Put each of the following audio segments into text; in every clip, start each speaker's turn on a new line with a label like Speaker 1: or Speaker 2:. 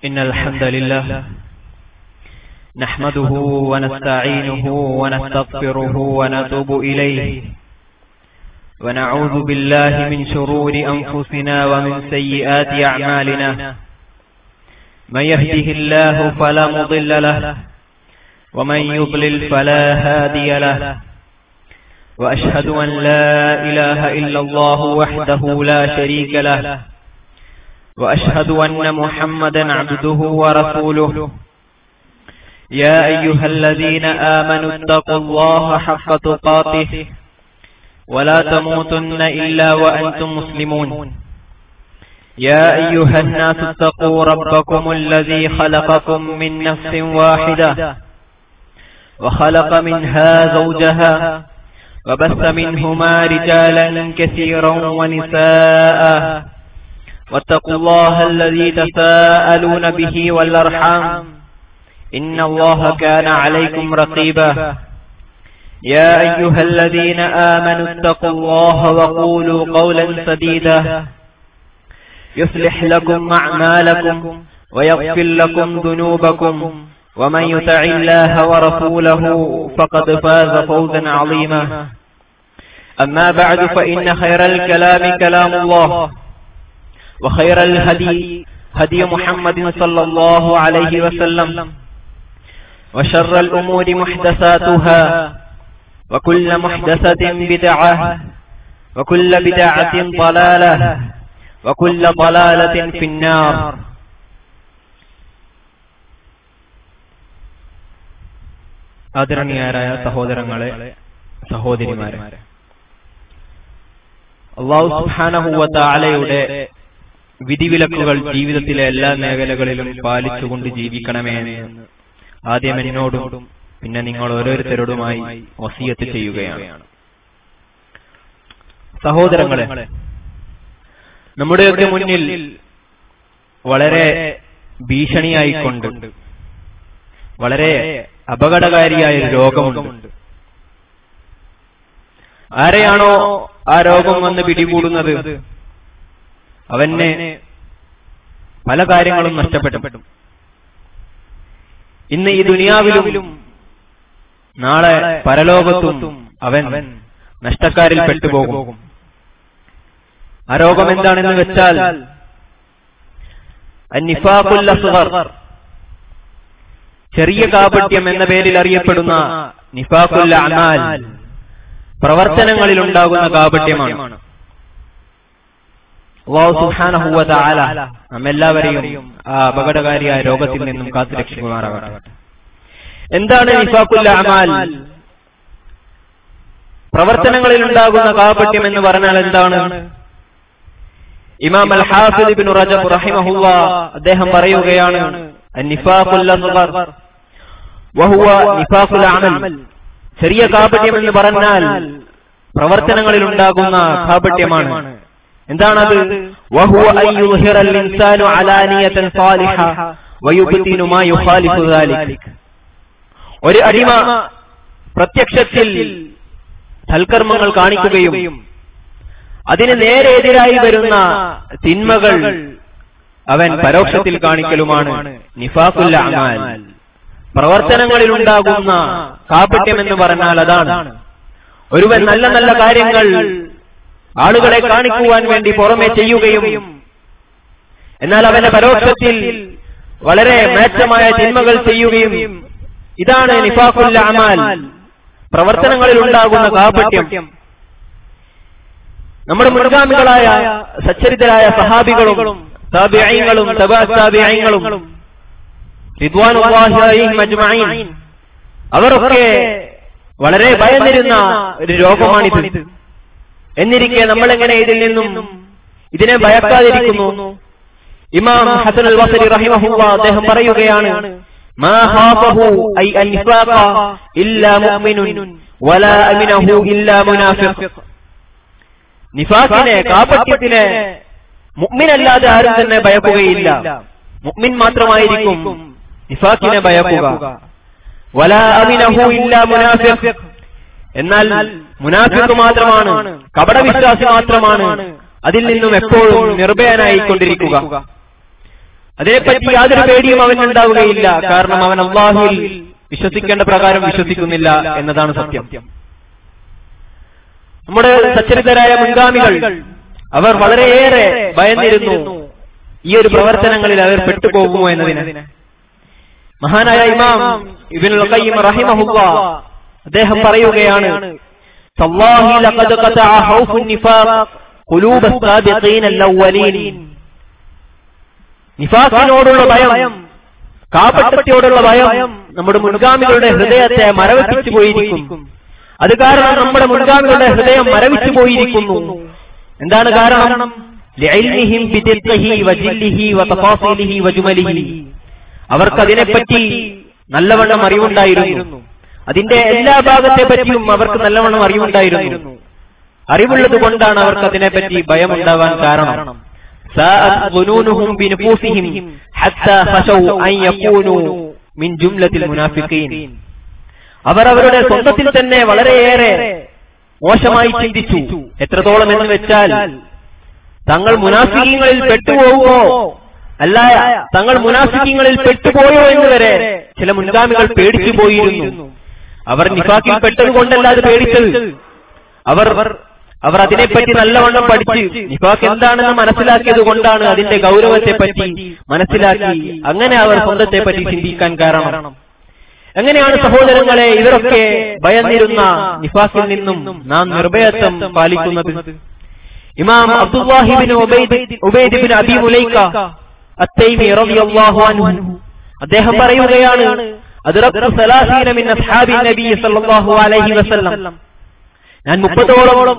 Speaker 1: إن الحمد لله نحمده ونستعينه ونستغفره ونتوب إليه ونعوذ بالله من شرور أنفسنا ومن سيئات أعمالنا من يهده الله فلا مضل له ومن يضلل فلا هادي له وأشهد أن لا إله إلا الله وحده لا شريك له وأشهد أن محمدا عبده ورسوله يا أيها الذين آمنوا اتقوا الله حق تقاته ولا تموتن إلا وأنتم مسلمون يا أيها الناس اتقوا ربكم الذي خلقكم من نفس واحدة وخلق منها زوجها وبث منهما رجالا كثيرا ونساء واتقوا الله الذي تساءلون به والأرحام إن الله كان عليكم رقيبا يا أيها الذين آمنوا اتقوا الله وقولوا قولا سديدا يصلح لكم أعمالكم ويغفر لكم ذنوبكم ومن يطع الله ورسوله فقد فاز فوزا عظيما أما بعد فإن خير الكلام كلام الله وخير الهدي هدي محمد صلى الله عليه وسلم وشر الأمور محدثاتها وكل محدثة بدعة وكل بدعة ضلالة وكل ضلالة في النار ആദരണീയരായ സഹോദരങ്ങളെ സഹോദരിമാരെ അള്ളാഹു സുബ്ഹാനഹുവതആലയുടെ വിധിവിലക്കുകൾ ജീവിതത്തിലെ എല്ലാ മേഖലകളിലും പാലിച്ചുകൊണ്ട് ജീവിക്കണമേ എന്ന് ആദ്യം എന്നോടും പിന്നെ നിങ്ങൾ ഓരോരുത്തരോടുമായി വസീയത്ത് ചെയ്യുകയാണ് സഹോദരങ്ങളെ നമ്മുടെയൊക്കെ മുന്നിൽ വളരെ ഭീഷണിയായിക്കൊണ്ട് വളരെ അപകടകാരിയായ ഒരു രോഗമുണ്ട് ആരെയാണോ ആ രോഗം വന്ന് പിടികൂടുന്നത് അവന് പല കാര്യങ്ങളും നഷ്ടപ്പെട്ടു ഇന്ന് ഈ ദുനിയാവിലും നാളെ പരലോകത്തും അവൻ നഷ്ടക്കാരിൽ പെട്ടുപോകും ആ രോഗം എന്താണെന്ന് വെച്ചാൽ ചെറിയ കാപട്യം എന്ന പേരിൽ അറിയപ്പെടുന്ന നിഫാഖുൽ അമാൽ പ്രവർത്തനങ്ങളിൽ ഉണ്ടാകുന്ന കാപട്യമാണ് നമ്മെല്ലാവരെയും ആ അപകടകാരിയായ രോഗത്തിൽ നിന്നും കാത്തുരക്ഷിക്കുമാറാകട്ടെ എന്താണ് നിഫാഖുൽ അമാൽ പ്രവർത്തനങ്ങളിൽ ഉണ്ടാകുന്ന കാപട്യം എന്ന് പറഞ്ഞാൽ എന്താണ് ഇമാം അൽ ഹാഫിദ് ഇബ്നു റജബ് റഹിമഹുല്ല അദ്ദേഹം പറയുകയാണ് നിഫാഖുൽ അസ്ഗർ വഹുവ നിഫാഖുൽ അമൽ ചെറിയ കാപട്യം എന്ന് പറഞ്ഞാൽ പ്രവർത്തനങ്ങളിൽ ഉണ്ടാകുന്ന കാപട്യമാണ് എന്താണത് വഹുവ അൻ യുഹിറൽ ഇൻസാനു അലാനിയതൻ സാലിഹ വയുബ്തിനു മാ യുഖാലിഫു ദാലിക് ഒരു അടിമ പ്രത്യക്ഷത്തിൽ സൽക്കർമ്മങ്ങൾ കാണിക്കുകയും അതിന് നേരെ എതിരായി വരുന്ന തിന്മകൾ അവൻ പരോക്ഷത്തിൽ കാണിക്കലുമാണ് നിഫാഖുൽ അമാൽ പ്രവർത്തനങ്ങളിൽ ഉണ്ടാകുന്ന കാപട്യം എന്ന് പറഞ്ഞാൽ അതാണ് ഒരുവൻ നല്ല നല്ല കാര്യങ്ങൾ ആളുകളെ കാണിക്കുവാൻ വേണ്ടി പുറമെ ചെയ്യുകയും എന്നാൽ അവന്റെ പരോക്ഷത്തിൽ വളരെ മേച്ചമായ തിന്മകൾ ചെയ്യുകയും ഇതാണ് നിഫാഖുൽ അമാൽ പ്രവർത്തനങ്ങളിൽ ഉണ്ടാകുന്ന കാപട്യം നമ്മുടെ മുൻഗാമികളായ സച്ചരിതരായ സഹാബികളും താബിഅയങ്ങളും തബാത്താബിഅയങ്ങളും അവരൊക്കെ വളരെ ഭയന്നിരുന്ന ഒരു രോഗമാണിത് എന്നിരിക്കെ നമ്മൾ എങ്ങനെ ഇതിൽ നിന്നും ഇതിനെ ഭയക്കാതിരിക്കുന്നു ഇമാം ഹസൻ അൽ വസരി റഹിമഹുല്ല അദ്ദേഹം പറയുകയാണ് മാ ഖാഫഹു ഐ അൻ നിഫാഖ ഇല്ലാ മുഅ്മിനുൻ വലാ അമിനഹു ഇല്ലാ മുനാഫിഖ് നിഫാഖിനെ കാപട്യത്തിനെ മുഅ്മിനല്ലാതെ ആരും തന്നെ ഭയക്കുകയില്ല മുഅ്മിൻ മാത്രമായിരിക്കും നിഫാഖിനെ ഭയക്കുക വലാ അമിനഹു ഇല്ലാ മുനാഫിഖ് എന്നാൽ മുനാഫിക്ക് മാത്രമാണ് കപടവിശ്വാസി മാത്രമാണ് അതിൽ നിന്നും എപ്പോഴും നിർഭയനായിക്കൊണ്ടിരിക്കുക അതിനെപ്പറ്റി യാതൊരു പേടിയും അവനുണ്ടാവുകയില്ല കാരണം അവൻ അള്ളാഹുവിൽ വിശ്വസിക്കേണ്ട പ്രകാരം വിശ്വസിക്കുന്നില്ല എന്നതാണ് സത്യം നമ്മുടെ സച്ചരിതരായ മുൻഗാമികൾ അവർ വളരെയേറെ ഭയന്നിരുന്നു ഈ ഒരു പ്രവർത്തനങ്ങളിൽ അവർ പെട്ടുപോകുമോ എന്നതിന് മഹാനായ ഇമാം ഇബിൻ ഖയ്യിം റഹിമഹുല്ല അദ്ദേഹം പറയുകയാണ് തല്ലാഹി ലഖദ് ഖതഅ ഖൗഫു നിഫാഖ് ഖുലൂബ السابقين الأولين നിഫാഖിനോടുള്ള ഭയം കാപട്യത്തോടുള്ള ഭയം നമ്മുടെ മുൻഗാമികളുടെ ഹൃദയത്തെ മരവിപ്പിച്ചു പോയിരിക്കും അത് കാരണം നമ്മുടെ മുൻഗാമികളുടെ ഹൃദയം മരവിച്ചു പോയിരിക്കുന്നു എന്താണ് കാരണം لعلمهم بدقه وجله وتفاصيله وجمله അവർക്ക് അതിനെപ്പറ്റി നല്ലവണ്ണം അറിവുണ്ടായിരുന്നു അതിന്റെ എല്ലാ ഭാഗത്തെ പറ്റിയും അവർക്ക് നല്ലവണ്ണം അറിവുണ്ടായിരുന്നു അറിവുള്ളത് കൊണ്ടാണ് അവർക്ക് അതിനെപ്പറ്റി ഭയമുണ്ടാവാൻ കാരണം ساءت ظنونهم بنفوسهم حتى خشوا أن يكونوا من جملة المنافقين അവർ അവരുടെ സ്വന്തത്തിൽ തന്നെ വളരെയേറെ മോശമായി ചിന്തിച്ചു എത്രത്തോളം എന്ന് വെച്ചാൽ തങ്ങൾ മുനാഫികങ്ങളിൽ പെട്ടുപോകുമോ അല്ല തങ്ങൾ മുനാഫിക്കങ്ങളിൽ പെട്ടുപോയോ എന്ന് വരെ ചില മുൻഗാമികൾ പേടിച്ചു പോയിരുന്നു അവർ നിഫാക്കിൽ പെട്ടതുകൊണ്ടല്ല അത് പേടിച്ചത് അവർ അവർ അതിനെപ്പറ്റി നല്ലവണ്ണം പഠിച്ച് നിഫാഖ് എന്താണെന്ന് മനസ്സിലാക്കിയത് കൊണ്ടാണ് അതിന്റെ ഗൗരവത്തെ പറ്റി മനസ്സിലാക്കി അങ്ങനെ അവർ സ്വന്തത്തെ പറ്റി ചിന്തിക്കാൻ കാരണം എങ്ങനെയാണ് സഹോദരങ്ങളെ ഇവരൊക്കെ ഭയന്നിരുന്ന നിഫാഖിൽ നിന്നും നാം നിർഭയത്വം പാലിക്കുന്നത് ഇമാം അബ്ദുല്ലാഹിബിൻ ഉബൈദിബിൻ അബി മുലൈക്ക അത്തൈമി റളിയല്ലാഹു അൻഹു അദ്ദേഹം പറയുകയാണ് അദ്റബ്തു സലാസീന മിൻ അസ്ഹാബി നബി സല്ലല്ലാഹു അലൈഹി വസല്ലം ഞാൻ മുപ്പതോളം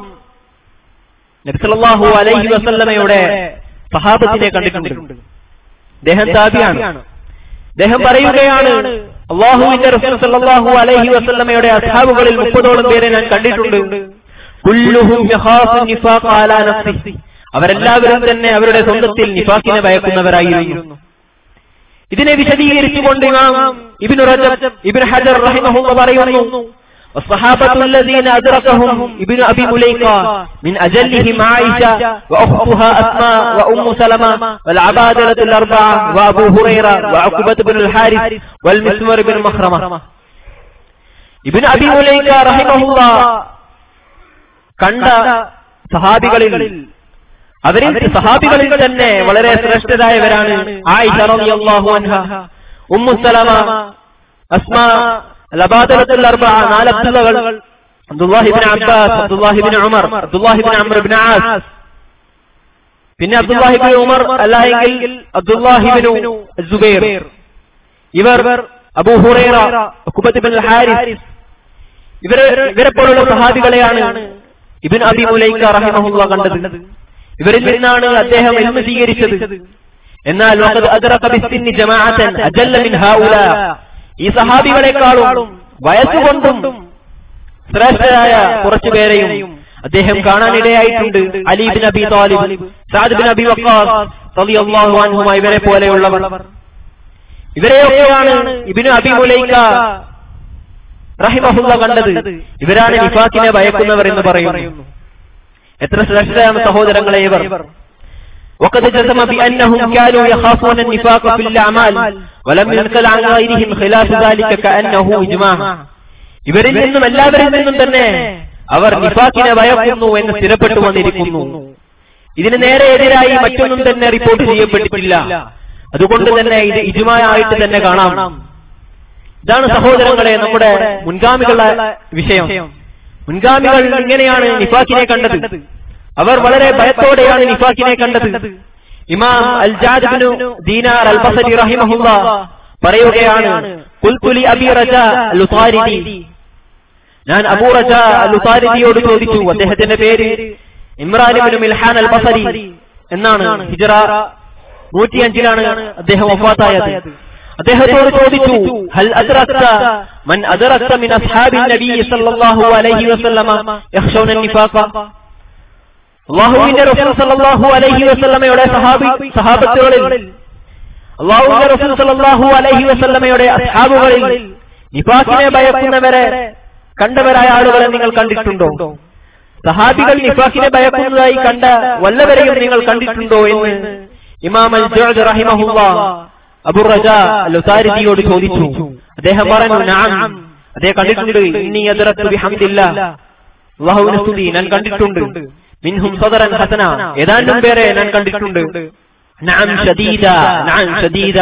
Speaker 1: നബി സല്ലല്ലാഹു അലൈഹി വസല്ലമയുടെ സഹാബത്തിനെ കണ്ടിട്ടുണ്ട് അദ്ദേഹം താബിയാണ് അദ്ദേഹം പറയുകയാണ് അള്ളാഹുവിന്റെ റസൂൽ സല്ലല്ലാഹു അലൈഹി വസല്ലമയുടെ അസ്ഹാബുകളിൽ മുപ്പതോളം പേരെ ഞാൻ കണ്ടിട്ടുണ്ട് കുല്ലുഹും യഖാഫു നിഫാഖ അലാ നഫ്സിഹി അവരെല്ലാവരും തന്നെ അവരുടെ സ്വന്തത്തിൽ നിഫാഖിനെ ഭയക്കുന്നവരായിരുന്നു ഇതിനെ വിശദീകരിച്ചുകൊണ്ട് ഇമാം ഇബ്നു റജബ് ഇബ്നു ഹജർ റഹിമഹുള്ള പറയുന്നു والصحابة الذين أدركهم ابن أبي مليكة من أجلهم عائشة وأختها أسماء وأم سلمة والعبادلة الأربعة وأبو هريرة وعقبة بن الحارث والمسور بن مخرمة ابن أبي مليكة رحمه الله കണ്ട സഹാബികളിൽ അവരിൽ സഹാബികളിൽ തന്നെ വളരെ ശ്രേഷ്ഠരായവരാണ് ആയിഷ റളിയല്ലാഹു അൻഹ ഉമ്മു സലമ അസ്മ ലബാദലത്തുൽ അർബഅ നാല് അബ്ദുള്ളകൾ അബ്ദുല്ലാഹി ഇബ്നു അബ്ബാസ് അബ്ദുല്ലാഹി ഇബ്നു ഉമർ അബ്ദുല്ലാഹി ഇബ്നു അംർ ഇബ്നു ആസ് പിന്നെ അബ്ദുല്ലാഹി ഇബ്നു ഉമർ അല്ലായെങ്കിൽ അബ്ദുല്ലാഹി ഇബ്നു സുബൈർ ഇവർ അബൂ ഹുറൈറ ഉഖബത്ത് ഇബ്നു ഹാരിസ് ഇവരെ ഇവരെ പോലുള്ള സഹാബികളെയാണ് ഇബിൻ അബി മുലൈക്ക റഹിമഹുല്ല കണ്ടത് ഇവരിൽ നിന്നാണ് അദ്ദേഹം എൽമ സ്വീകരിച്ചത് എന്നാൽ ഈ സഹാബികളെക്കാളും വയസ്സുകൊണ്ടും ശ്രേഷ്ഠരായ കുറച്ചുപേരെയും അദ്ദേഹം കാണാനിടയായിട്ടുണ്ട് അലീബിൻ അബി താലിബ് സാദ് ബിൻ അബി വക്കാസ് റളിയല്ലാഹു അൻഹുമ ഇവരെ പോലെയുള്ളവർ ഇവരെയൊക്കെയാണ് ഇബിന് അബി മുലൈക്ക റഹിമഹുല്ല കണ്ടത് ഇവരാണ് നിഫാക്കിനെ ഭയക്കുന്നവർ എന്ന് പറയുന്നു എത്ര ശ്രേഷ്ഠരാണ് സഹോദരങ്ങളെ ഇവർ وقد جزم بأنهم كانوا يخافون النفاق في الأعمال ولم ينقل عن غيرهم خلاف ذلك كأنه إجماع ഇവരിൽ നിന്നും എല്ലാവരിൽ നിന്നും തന്നെ അവർ നിഫാക്കിനെ ഭയക്കുന്നു എന്ന് സ്ഥിരപ്പെട്ടു വന്നിരിക്കുന്നു ഇതിന് നേരെ എതിരായി മറ്റൊന്നും തന്നെ റിപ്പോർട്ട് ചെയ്യപ്പെട്ടിട്ടില്ല അതുകൊണ്ട് തന്നെ ഇത് ഇജുമായിട്ട് തന്നെ കാണാം ഇതാണ് സഹോദരങ്ങളെ നമ്മുടെ മുൻഗാമികളുടെ വിഷയം മുൻഗാമികൾ ഇങ്ങനെയാണ് നിഫാക്കിനെ കണ്ടത് അവർ വളരെ ഭയത്തോടെയാണ് നിഫാക്കിനെ കണ്ടത് ഇമാം അൽ ജാദിബിനു ദീനാർ അൽ ബസരി റഹിമഹുല്ല പറയുകയാണ് കുൽകുലി അബി റജ ലുസാരിദി ഞാൻ അബൂ റജ ലുസാരിദിയോട് ചോദിച്ചു അദ്ദേഹത്തിന്റെ പേര് ഇമ്രാനിബിനു മിൽഹാൻ അൽ ബസരി എന്നാണ് ഹിജറ നൂറ്റിയഞ്ചിലാണ് അദ്ദേഹം വഫാത്തായത് അദ്ദേഹത്തോട് ചോദിച്ചു ഹൽ അദ്റക്ത മൻ അദ്റക്ത മിൻ അസ്ഹാബി നബി സല്ലല്ലാഹു അലൈഹി വസല്ലമ യഖ്ഷൗന നിഫാഖ അല്ലാഹുവിന്റെ റസൂൽ സല്ലല്ലാഹു അലൈഹി വസല്ലമയുടെ സഹാബി സഹാബത്തുകളിൽ അല്ലാഹുവിന്റെ റസൂൽ സല്ലല്ലാഹു അലൈഹി വസല്ലമയുടെ അസ്ഹാബുകളിൽ നിഫാഖിനെ ഭയക്കുന്നവരെ കണ്ടവരായ ആളുകളെ നിങ്ങൾ കണ്ടിട്ടുണ്ടോ സഹാബികൾ നിഫാഖിനെ ഭയക്കുന്നതായി കണ്ട വല്ലവരെയും നിങ്ങൾ കണ്ടിട്ടുണ്ടോ എന്ന് ഇമാം അൽ ജുഅദ് റഹിമഹുല്ല അബു റജ ലുസാരിദിയോട് ചോദിച്ചു അദ്ദേഹം പറഞ്ഞു നഅം അദ്ദേഹം കണ്ടിട്ടുണ്ട് ഇന്നി അദ്റത്തു ബിഹംദില്ലാ അല്ലാഹുവിനെ സ്തുതി ഞാൻ കണ്ടിട്ടുണ്ട് മിൻഹും സദറൻ ഹസന ഏതാണ്ടും പേരെ ഞാൻ കണ്ടിട്ടുണ്ട് നഅം ഷദീദ നഅം ഷദീദ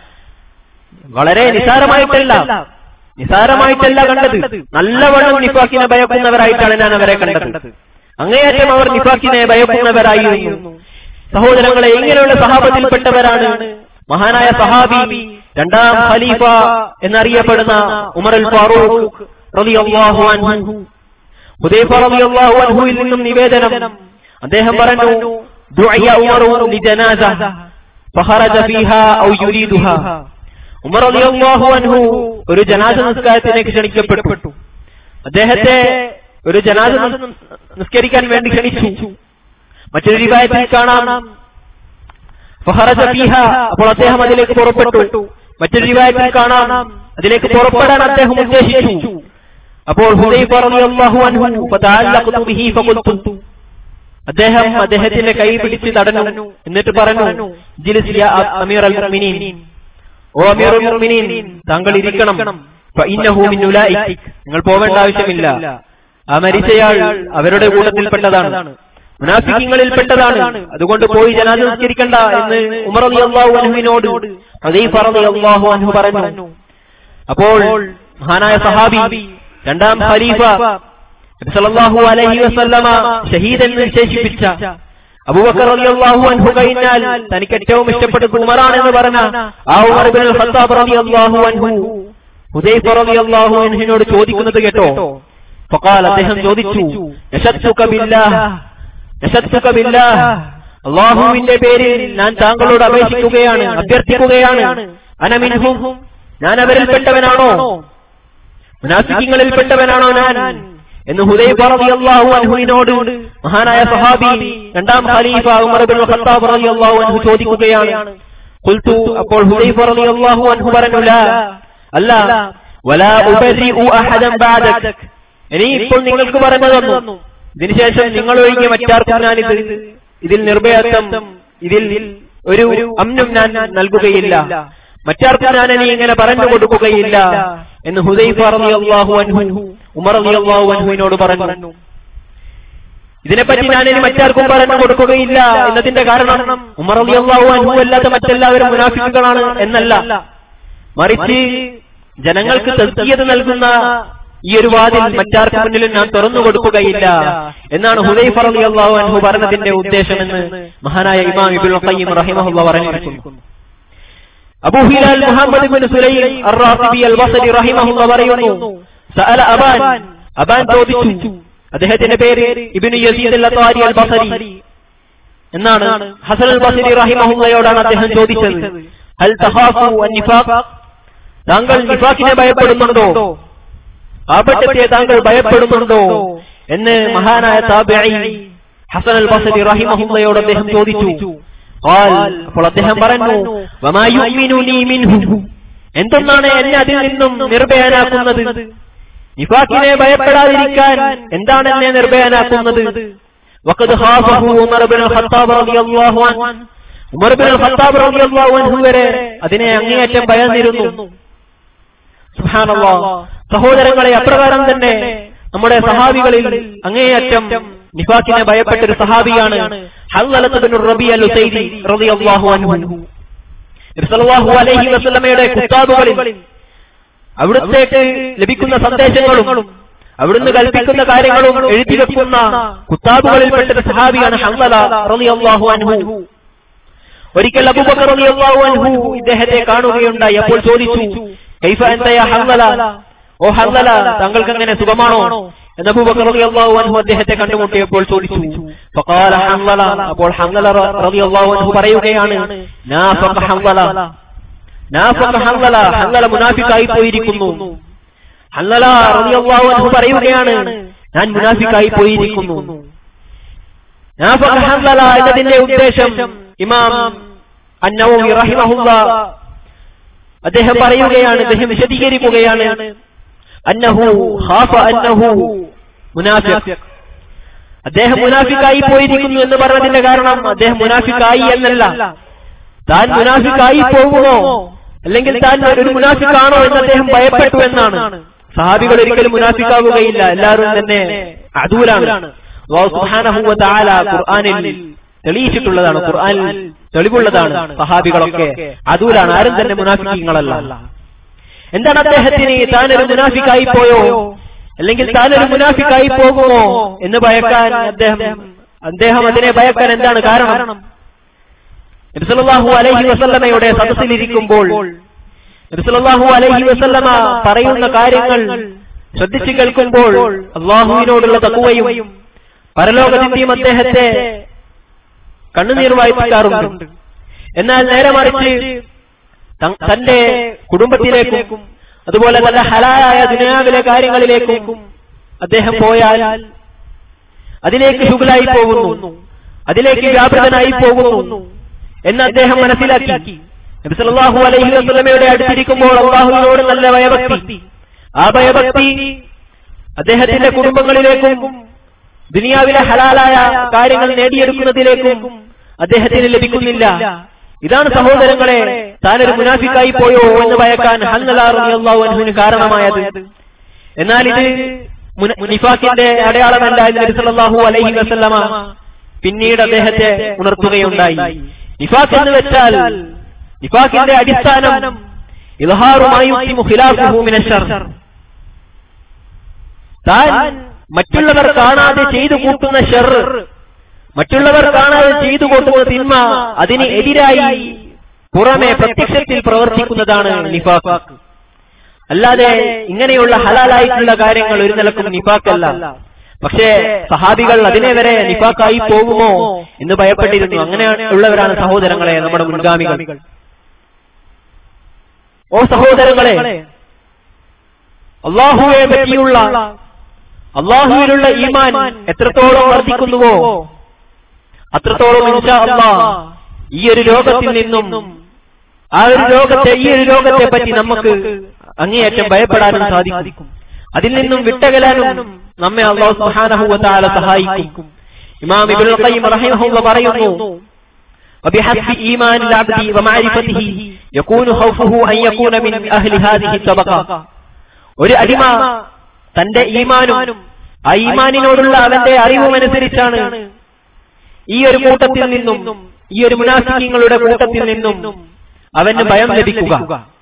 Speaker 1: വളരെ നിസാരമായിട്ടല്ല നിസാരമായിട്ടല്ല കണ്ടത് നല്ലവണ്ണം നിഫാക്കിനെ ഭയക്കുന്നവരായിട്ടാണ് ഞാൻ അവരെ കണ്ടത് അങ്ങേയറ്റം അവർ നിഫാക്കിനെ ഭയക്കുന്നവരായിരുന്നു സഹോദരങ്ങളെ ഇങ്ങനെയുള്ള സഹാബത്തിൽപ്പെട്ടവരാണ് മഹാനായ സഹാബി രണ്ടാം ഖലീഫ എന്നറിയപ്പെടുന്ന ഉമർ അൽ ഫാറൂഖ് റളിയല്ലാഹു അൻഹു ഹുദൈഫ റളിയല്ലാഹു അൻഹുവിൽ നിന്നും നിവേദനം അദ്ദേഹം പറഞ്ഞു ദുഅയ ഉമറു ലിജനാസ ഫഖറജ ഫീഹാ ഔ യുരീദുഹാ ഉമർ റളിയല്ലാഹു അൻഹു ഒരു ജനാസ നിസ്കാരത്തിലേക്ക് ക്ഷണിക്കപ്പെട്ടു അദ്ദേഹത്തെ ഒരു ജനാസ നിസ്കരിക്കാൻ വേണ്ടി ക്ഷണിച്ചു മറ്റൊരു റിവായത്തിൽ കാണാം ഫഹറജ ഫീഹ അപ്പോൾ അദ്ദേഹം അതിലേക്ക് പുറപ്പെട്ടു മറ്റൊരു റിവായത്തിൽ കാണാം അതിലേക്ക് പുറപ്പെടാൻ അദ്ദേഹം ഉദ്ദേശിച്ചു അപ്പോൾ ഹുദൈഫ റളിയല്ലാഹു അൻഹു ഫതഅല്ലഖതു ബിഹി ഫഖുൽതു അദ്ദേഹം അദ്ദേഹത്തിന്റെ കൈ പിടിച്ച് തടഞ്ഞു എന്നിട്ട് പറഞ്ഞു ജിലിസ് യാ അമീറൽ മുഅ്മിനീൻ ഓ അമീറുൽ മുഅ്മിനീൻ താങ്കൾ ഇരിക്കണം ഫഇന്നഹു മിൻ ഉലൈക് നിങ്ങൾ പോവേണ്ട ആവശ്യമില്ല ആ മരിച്ചയാൾ അവരുടെ കൂട്ടത്തിൽപ്പെട്ടതാണ് മുനാഫിക്കിങ്ങളിൽപ്പെട്ടതാണ് അതുകൊണ്ട് പോയി ജനാദ നിസ്കരിക്കണ്ട എന്ന് ഉമർ റളിയല്ലാഹു അൻഹുവിനോട് ഹദീഫ റളിയല്ലാഹു അൻഹു പറഞ്ഞു അപ്പോൾ മഹാനായ സഹാബി രണ്ടാം ഖലീഫ നബി സല്ലല്ലാഹു അലൈഹി വസല്ലമ ഷഹീദ് എന്ന് വിശേഷിപ്പിച്ച അബൂബക്കർ റളിയല്ലാഹു അൻഹു കഴിഞ്ഞാൽ തനിക്ക് ഏറ്റവും ഇഷ്ടപ്പെട്ട ഉമറാണെന്ന് പറഞ്ഞ ആ ഉമർ ഇബ്നുൽ ഖത്താബ് റളിയല്ലാഹു അൻഹു ഹുദൈഫ റളിയല്ലാഹു അൻഹുവിനോട് ചോദിക്കുന്നത് കേട്ടോ ഫഖാൽ അദ്ദേഹം ചോദിച്ചു നശത്തുക ബില്ലാഹ് നശത്തുക ബില്ലാഹ് അള്ളാഹുവിന്റെ പേരിൽ ഞാൻ താങ്കളോട് അപേക്ഷിക്കുകയാണ് അഭ്യർത്ഥിക്കുകയാണ് അനമിൻഹും ഞാൻ അവരിൽപ്പെട്ടവനാണോ മുനാഫിക്കിങ്ങളിൽപ്പെട്ടവനാണോ ഞാൻ എന്ന് ഹുദൈബ റളിയല്ലാഹു അൻഹുവിനോട് മഹാനായ സഹാബി രണ്ടാം ഖലീഫ ഉമർ ഇബ്നുൽ ഖത്താബ് റളിയല്ലാഹു അൻഹു ചോദിക്കുകയാണ് ഖുൽതു അപ്പോൾ ഹുദൈബ റളിയല്ലാഹു അൻഹു പറഞ്ഞു ലാ അല്ല വലാ ഉബരിഉ അഹദൻ ബഅദക് ഇനി ഇപ്പോൾ നിങ്ങൾക്ക് പറഞ്ഞു തന്നു ഇതിനുശേഷം നിങ്ങൾ ഒഴികെ മറ്റാർക്കും ഞാനിത് ഇതിൽ നിർഭയത്വം ഇതിൽ ഒരു അമ്നും ഞാൻ നൽകുകയില്ല മറ്റാർക്കും ഞാൻ ഇനി ഇങ്ങനെ പറഞ്ഞു കൊടുക്കുകയില്ല എന്ന് ഹുദൈഫ റളിയല്ലാഹു അൻഹു ഉമർ റളിയല്ലാഹു അൻഹുവിനോട് പറഞ്ഞു ഇതിനെപ്പറ്റി ഞാൻ ഇനി മറ്റാർക്കും പറഞ്ഞു കൊടുക്കുകയില്ല എന്നതിന്റെ കാരണം ഉമർ റളിയല്ലാഹു അൻഹു അല്ലാത്ത മറ്റെല്ലാവരും മുനാഫിക്കുകളാണ് എന്നല്ല മറിച്ച് ജനങ്ങൾക്ക് തസ്കിയത് നൽകുന്ന ഈ ഒരു വാതിൽ മറ്റാർക്ക് മുന്നിലും ഞാൻ തുറന്നു കൊടുക്കുകയില്ല എന്നാണ് ഹുദൈഫ റളിയല്ലാഹു അൻഹു പറഞ്ഞതിന്റെ ഉദ്ദേശമെന്ന് മഹാനായ ഇമാം ഇബ്നുൽ ഖയ്യിം റഹിമഹുല്ലാഹ് പറഞ്ഞിരിക്കുന്നു അബൂ ഹിലാൽ മുഹമ്മദ് ഇബ്നു സുലൈം അർ-റാഫിബി അൽ-ബസരി റഹിമഹുല്ലാഹ് പറയുന്നു സഅല അബാൻ അബാൻ ചോദിച്ചു അദ്ദേഹത്തിന്റെ പേര് ഇബ്നു യസീദ് അൽ-അത്താരി അൽ-ബസരി എന്നാണ് ഹസൻ അൽ-ബസരി റഹിമഹുല്ലയോടാണ് അദ്ദേഹം ചോദിച്ചത് ഹൽ തഖാഫു അൻ-നിഫാഖ് താങ്കൾ നിഫാഖിനെ ഭയപ്പെടുന്നുണ്ടോ ആപറ്റത്തെ താങ്കൾ ഭയപ്പെടുന്നുണ്ടോ എന്ന് മഹാനായ താബിഈ ഹസൻ അൽ ബസരി റഹിമഹുല്ലയോട് അദ്ദേഹം ചോദിച്ചു ഖാൽ അപ്പോൾ അദ്ദേഹം പറഞ്ഞു വമാ യുഅ്മിനുനി മിൻഹു എന്തൊന്നാണ് എന്നെ അതിൽ നിന്നും നിർഭയനാക്കുന്നത് നിഫാഖിനെ ഭയപ്പെടാതിരിക്കാൻ എന്താണ് എന്നെ നിർഭയനാക്കുന്നത് വഖദ് ഖാഫഹു ഉമർ ഇബ്നുൽ ഖത്താബ് റളിയല്ലാഹു അൻഹു ഉമർ ഇബ്നുൽ ഖത്താബ് റളിയല്ലാഹു അൻഹു വരെ അതിനെ അങ്ങേയറ്റം ഭയന്നിരുന്നു സുബ്ഹാനല്ലാഹ് സഹോദരങ്ങളെ അപ്രകാരം തന്നെ നമ്മുടെ സഹാബികളിൽ അങ്ങേയറ്റം നിഫാഖിനെ ഭയപ്പെട്ട ഒരു സഹാബിയാണ് അലൈഹി വസല്ലമയുടെ കുത്താബുകളിൽ അവിടുത്തേക്ക് ലഭിക്കുന്ന സന്ദേശങ്ങളും അവിടുന്ന് കൽപ്പിക്കുന്ന കാര്യങ്ങളും എഴുതി വെക്കുന്ന കുത്താബുകളിൽപ്പെട്ട ഒരു സഹാബിയാണ് ഹംസല റളിയല്ലാഹു അൻഹു ഒരിക്കൽ അബൂബക്കർ റളിയല്ലാഹു അൻഹു ഇദ്ദേഹത്തെ കാണുകയുണ്ടായി അപ്പോൾ ചോദിച്ചു കൈഫ അൻത യാ ഹംസല ഓ ഹംസല താങ്കൾക്ക് എങ്ങനെ സുഖമാണോ എന്ന് അബൂബക്കർ റളിയല്ലാഹു അൻഹു അദ്ദേഹത്തെ കണ്ടുമുട്ടിയപ്പോൾ ചോദിച്ചു ഫഖാല ഹംസല അപ്പോൾ ഹംസല റളിയല്ലാഹു അൻഹു പറയുകയാണ് നാഫഖ ഹംസല നാഫഖ ഹംസല ഹംസല മുനാഫിക്കായി പോയിരിക്കുന്നു ഹംസല റളിയല്ലാഹു അൻഹു പറയുകയാണ് ഞാൻ മുനാഫിക്കായി പോയിരിക്കുന്നു നാഫഖ ഹംസല എന്നതിന്റെ ഉദ്ദേശം ഇമാം അന്നവവി റഹിമഹുല്ല അദ്ദേഹം പറയുകയാണ് അദ്ദേഹം വിശദീകരിക്കുകയാണ് അന്നഹു ഖാഫ അന്നഹു മുനാഫിഖ് അദ്ദേഹം മുനാഫിക്കായി പോയിരിക്കുന്നു എന്ന് പറഞ്ഞതിന്റെ കാരണം അദ്ദേഹം മുനാഫിക്കായി എന്നല്ല താൻ മുനാഫിക്കായി പോകുമോ അല്ലെങ്കിൽ താൻ ഒരു മുനാഫിക്കാണോ എന്ന് അദ്ദേഹം ഭയപ്പെട്ടു എന്നാണ് സഹാബികൾ ഒരിക്കലും മുനാഫിക്കാവുകയില്ല എല്ലാവരും തന്നെ അതൂലാണ് അല്ലാഹു സുബ്ഹാനഹു വ തആല ഖുർആനിൽ തെളിയിച്ചിട്ടുള്ളതാണ് ഖുർആനിൽ തെളിവുള്ളതാണ് സഹാബികളൊക്കെ അതൂലാണ് ആരും തന്നെ മുനാഫിക്കങ്ങളല്ല എന്താണ് അദ്ദേഹത്തിന് താനൊരു മുനാഫിക്കായി പോയോ അല്ലെങ്കിൽ താനൊരു മുനാഫിക്കായി പോകുമോ എന്ന് ഭയക്കാൻ അദ്ദേഹം അദ്ദേഹം അതിനെ ഭയക്കാൻ എന്താണ് കാരണം നബിസല്ലാഹു അലൈഹി വസല്ലമയുടെ സദസ്സിലിരിക്കുമ്പോൾ നബിസല്ലാഹു അലൈഹി വസല്ലമ പറയുന്ന കാര്യങ്ങൾ ശ്രദ്ധിച്ചു കേൾക്കുമ്പോൾ അള്ളാഹുവിനോടുള്ള തക്കുവയും പരലോകത്തിന്റെയും അദ്ദേഹത്തെ കണ്ണുനീർ വായിപ്പിക്കാറുണ്ട് എന്നാൽ നേരെ മറിച്ച് ത- തന്റെ കുടുംബത്തിലേക്കും അതുപോലെ തന്റെ ഹലാലായ ദുനിയാവിലെ കാര്യങ്ങളിലേക്കും അദ്ദേഹം പോയാൽ അതിലേക്ക് ശുഗലായി പോകുന്നു അതിലേക്ക് വ്യാപൃതനായി പോകുന്നു എന്ന് അദ്ദേഹം മനസ്സിലാക്കി നബി സല്ലല്ലാഹു അലൈഹി വസല്ലമയുടെ അടുത്തിരിക്കുമ്പോൾ അള്ളാഹുവിനോട് നല്ല ഭയഭക്തി ആ ഭയഭക്തി അദ്ദേഹത്തിന്റെ കുടുംബങ്ങളിലേക്കും ദുനിയാവിലെ ഹലാലായ കാര്യങ്ങൾ നേടിയെടുക്കുന്നതിലേക്കും അദ്ദേഹത്തിന് ലഭിക്കുന്നില്ല ഇതാണ് സഹോദരങ്ങളെ താനൊരു മുനാഫിക്കായി പോയോ എന്ന് ഭയക്കാൻ ഹന്നലാഹു അൻഹുവിന് കാരണമായത് എന്നാൽ ഇത് മുന- നിഫാഖിന്റെ അടയാളമല്ല എന്ന് നബി സല്ലല്ലാഹു അലൈഹി വസല്ലമ പിന്നീട് അദ്ദേഹത്തെ ഉണർത്തുകയുണ്ടായി നിഫാഖ് എന്ന് വെച്ചാൽ നിഫാഖിന്റെ അടിസ്ഥാനം ഇൽഹാറുമായി താൻ മറ്റുള്ളവർ കാണാതെ ചെയ്തു കൂട്ടുന്ന ഷെർ മറ്റുള്ളവർ കാണാതെ ചെയ്തു കൂട്ടുന്ന തിന്മ അതിന് എതിരായി പുറമെ പ്രത്യക്ഷത്തിൽ പ്രവർത്തിക്കുന്നതാണ് നിഫാഖ് അല്ലാതെ ഇങ്ങനെയുള്ള ഹലാലായിട്ടുള്ള കാര്യങ്ങൾ ഒരു നിലക്കും നിഫാക്കല്ല പക്ഷേ സഹാബികൾ അതിനെ വരെ നിഫാക്കായി പോകുമോ എന്ന് ഭയപ്പെട്ടിരുന്നു അങ്ങനെ ഉള്ളവരാണ് സഹോദരങ്ങളെ നമ്മുടെ മുൻഗാമികൾ ഓ സഹോദരങ്ങളെ അള്ളാഹുവെ പറ്റിയുള്ള അള്ളാഹുവിലുള്ള ഈമാൻ എത്രത്തോളം വർദ്ധിക്കുന്നുവോ അത്രത്തോളം ഇൻഷാ അള്ളാ ഈ ഒരു രോഗത്തിൽ നിന്നും ആ ഒരു രോഗത്തെ ഈ ഒരു രോഗത്തെ പറ്റി നമുക്ക് അങ്ങേയറ്റം ഭയപ്പെടാനും സാധിക്കും അതിൽ നിന്നും വിട്ടകലാനും നമ്മെ അള്ളാഹു സുബ്ഹാനഹു വ തആല സഹായിക്കും ഇമാം ഇബ്നുൽ ഖയ്യിം റഹിമഹുല്ലാഹ് പറയുന്നു وبحسب إيمان العبد ومعرفته يكون خوفه أن يكون من أهل هذه الطبقة ഒരു അടിമ തന്റെ ഈമാനും ആ ഈമാനിനോടുള്ള അവന്റെ അറിവുമനുസരിച്ചാണ് ഈ ഒരു കൂട്ടത്തിൽ നിന്നും ഈ ഒരു മുനാഫിക്കങ്ങളുടെ കൂട്ടത്തിൽ നിന്നും അവന് ഭയം ലഭിക്കുക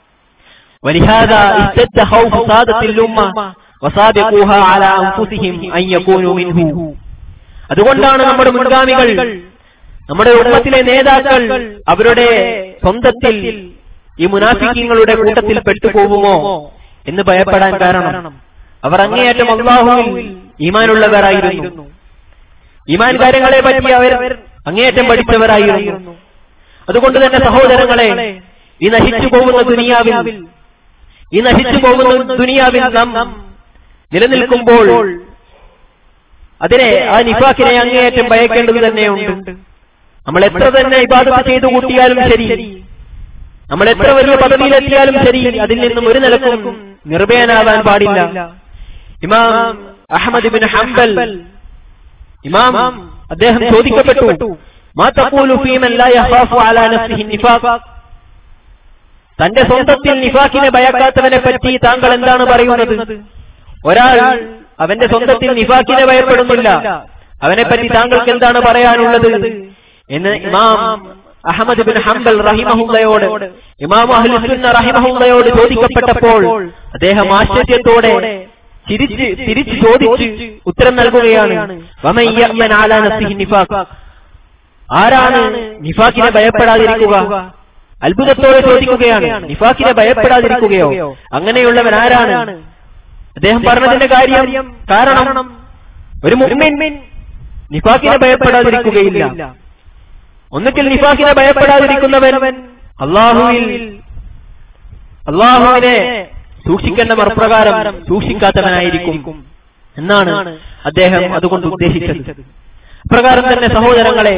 Speaker 1: ولهذا اشتد خوف سادة الأمة وصادقوها على أنفسهم أن يكونوا منه അതുകൊണ്ടാണ് നമ്മുടെ മുൻഗാമികൾ നമ്മുടെ ഉമ്മത്തിലെ നേതാക്കൾ അവരുടെ സ്വന്തത്തിൽ ഈ മുനാഫിക്കങ്ങളുടെ കൂട്ടത്തിൽ പെട്ടുപോകുമോ എന്ന് ഭയപ്പെടാൻ കാരണം അവർ അങ്ങേയറ്റം അള്ളാഹുവിൽ ഈമാനുള്ളവരായിരുന്നു ഈമാൻ കാര്യങ്ങളെ പറ്റി അവർ അങ്ങേയറ്റം പഠിച്ചവരായിരുന്നു അതുകൊണ്ട് തന്നെ സഹോദരങ്ങളെ ഈ നശിച്ചു പോകുന്ന ദുനിയാവിൽ ഈ നശിച്ചു പോകുന്ന ദുനിയാവിൽ നാം നിലനിൽക്കുമ്പോൾ അതിനെ ആ നിഫാക്കിനെ അങ്ങേയറ്റം ഭയക്കേണ്ടത് തന്നെയുണ്ട് നമ്മൾ എത്ര തന്നെ ഇബാദത്ത് ചെയ്തു കൂട്ടിയാലും ശരി നമ്മൾ എത്ര വലിയ പദവിയിലെത്തിയാലും ശരി അതിൽ നിന്നും ഒരു നിലക്കും നിർഭയനാവാൻ പാടില്ല ഇമാം അഹമ്മദ് ബിൻ ഹംബൽ ഇമാം അദ്ദേഹം ചോദിക്കപ്പെട്ടു മാ തഖൂലു ഫീമൻ ലാ യഖാഫു അലാ നഫ്സിഹി നിഫാഖ് തന്റെ സ്വന്തത്തിൽ നിഫാഖിനെ ഭയക്കാത്തവനെ പറ്റി താങ്കൾ എന്താണ് പറയുന്നത് ഒരാൾ അവന്റെ സ്വന്തത്തിൽ നിഫാഖിനെ ഭയപ്പെടുന്നില്ല അവനെ പറ്റി താങ്കൾക്ക് എന്താണ് പറയാനുള്ളത് എന്ന് ഇമാം അഹമ്മദ് ബിൻ ഹംബൽ റഹിമഹുല്ലയോട് ഇമാം അഹ്ലുസുന്ന റഹിമഹുല്ലയോട് ചോദിക്കപ്പെട്ടപ്പോൾ അദ്ദേഹം ആശ്ചര്യത്തോടെ തിരിച്ച് തിരിച്ച് ചോദിച്ച് ഉത്തരം നൽകുകയാണ് വമൻ യഅ്മൻ അലാ നഫ്സിഹി നിഫാഖ് ആരാണ് നിഫാഖിനെ ഭയപ്പെടാതിരിക്കുക അത്ഭുതത്തോടെ ചോദിക്കുകയാണ് നിഫാഖിനെ ഭയപ്പെടാതിരിക്കുകയോ അങ്ങനെയുള്ളവൻ ആരാണ് അദ്ദേഹം പറഞ്ഞതിന്റെ കാര്യം കാരണം ഒരു മുഅ്മിൻ നിഫാഖിനെ ഭയപ്പെടാതിരിക്കുകയില്ല ഒന്നുകിൽ നിഫാഖിനെ ഭയപ്പെടാതിരിക്കുന്നവൻ അള്ളാഹുവിൽ അള്ളാഹുവിനെ സൂക്ഷിക്കേണ്ട മറുപ്രകാരം സൂക്ഷിക്കാത്തവനായിരിക്കും എന്നാണ് അദ്ദേഹം അതുകൊണ്ട് ഉദ്ദേശിച്ചത് പ്രകാരം തന്നെ സഹോദരങ്ങളെ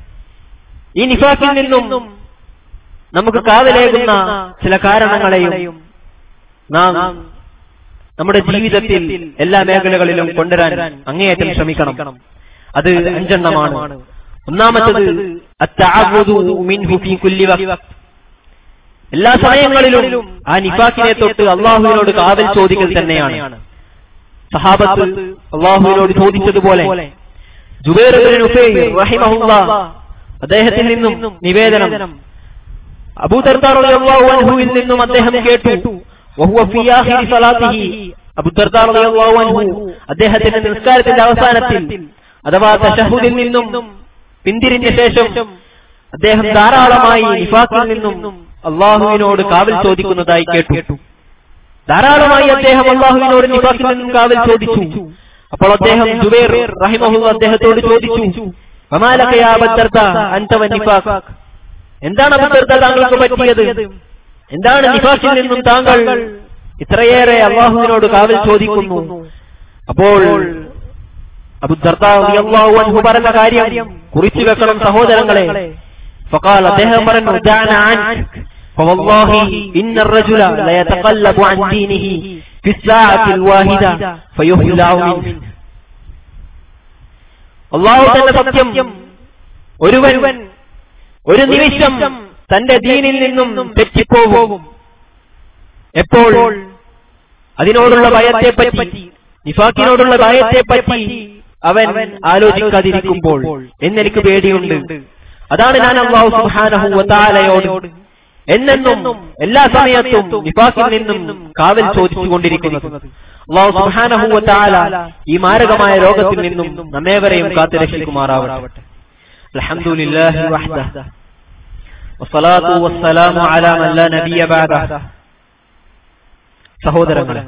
Speaker 1: ഈ നിഫാഖിൽ നിന്നും നമുക്ക് കാവലേകുന്ന ചില കാരണങ്ങളെയും നാം നമ്മുടെ ജീവിതത്തിൽ എല്ലാ മേഖലകളിലും കൊണ്ടുവരാൻ അങ്ങേയറ്റം ശ്രമിക്കണം അത് അഞ്ചെണ്ണമാണ് ഒന്നാമത്തത് അത്തഅവ്വുദു മിൻഹു ഫീ കുല്ലി വഖ്ത് എല്ലാ സമയങ്ങളിലും ആ നിഫാഖിനെ തൊട്ട് അള്ളാഹുവിനോട് കാവൽ ചോദിക്കൽ തന്നെയാണ് സഹാബത്ത് അള്ളാഹുവിനോട് ചോദിച്ചതുപോലെ ജുബൈർ ഇബ്നു ഉഫൈർ റഹിമഹുല്ലാ അദ്ദേഹത്തിൽ നിന്നും നിവേദനം അബൂദർദാർ റളിയല്ലാഹു അൻഹുവിൽ നിന്നും അദ്ദേഹം കേട്ടു വഹുവ ഫീ ആഖിരി സ്വലാത്തിഹി അബൂദർദാർ റളിയല്ലാഹു അൻഹു അദ്ദേഹത്തിന്റെ നിസ്കാരത്തിന്റെ അവസാനത്തിൽ അഥവാ തശഹുദിൽ നിന്നും പിന്തിരിഞ്ഞ ശേഷം അദ്ദേഹം ധാരാളമായി നിഫാഖിൽ നിന്നും അള്ളാഹുവിനോട് കാവൽ ചോദിക്കുന്നതായി കേട്ടു ധാരാളമായി അദ്ദേഹം അള്ളാഹുവിനോട് നിഫാഖിൽ നിന്നും കാവൽ ചോദിച്ചു അപ്പോൾ അദ്ദേഹം ജുബൈർ റഹിമഹു അദ്ദേഹത്തോട് ചോദിച്ചു "വമാലക യാ അബൂദർദ അൻത വന്നിഫാഖ്?" എന്താണ് അബൂദർദ താങ്കൾക്ക് പറ്റിയത് എന്താണ് നിഫാഖിൽ നിന്നും താങ്കൾ ഇത്രയേറെ അള്ളാഹുവിനോട് കാവൽ ചോദിക്കുന്നു അപ്പോൾ അബുദർദ റളിയല്ലാഹു അൻഹു പറഞ്ഞ കാര്യം കുറിച്ചു വെക്കണം സഹോദരങ്ങളെ فقال അദ്ദേഹം പറഞ്ഞു دعنا عنك فوالله إن الرجل ليتقلب عن دينه في الساعة الواحدة فيهلع منه അള്ളാഹു തന്നെ സത്യം ഒരുവൻ ഒരു നിമിഷം തന്റെ ദീനിൽ നിന്നും തെറ്റിപ്പോകും എപ്പോൾ അതിനോടുള്ള ഭയത്തെപ്പറ്റി നിഫാക്കിനോടുള്ള ഭയത്തെപ്പറ്റി അവൻ ആലോചിക്കാതിരിക്കുമ്പോൾ എന്നെനിക്ക് പേടിയുണ്ട് അതാണ് ഞാൻ അള്ളാഹു സുബ്ഹാനഹു വതആലയോട് എന്നെന്നും എല്ലാ സമയത്തും നിഫാഖിൽ നിന്നും കാവൽ ചോദിച്ചുകൊണ്ടിരിക്കുന്നത് അള്ളാഹു സുബ്ഹാനഹു വതആല ഈ മാരകമായ രോഗത്തിൽ നിന്നും നമ്മേവരെയും കാത്തു രക്ഷിക്കുമാറാവട്ടെ അൽഹംദുലില്ലാഹി വഹ്ദഹ വസ്സലാത്തു വസ്സലാമു അലാ മൻ ലാ നബിയ ബഅദഹ സഹോദരങ്ങളെ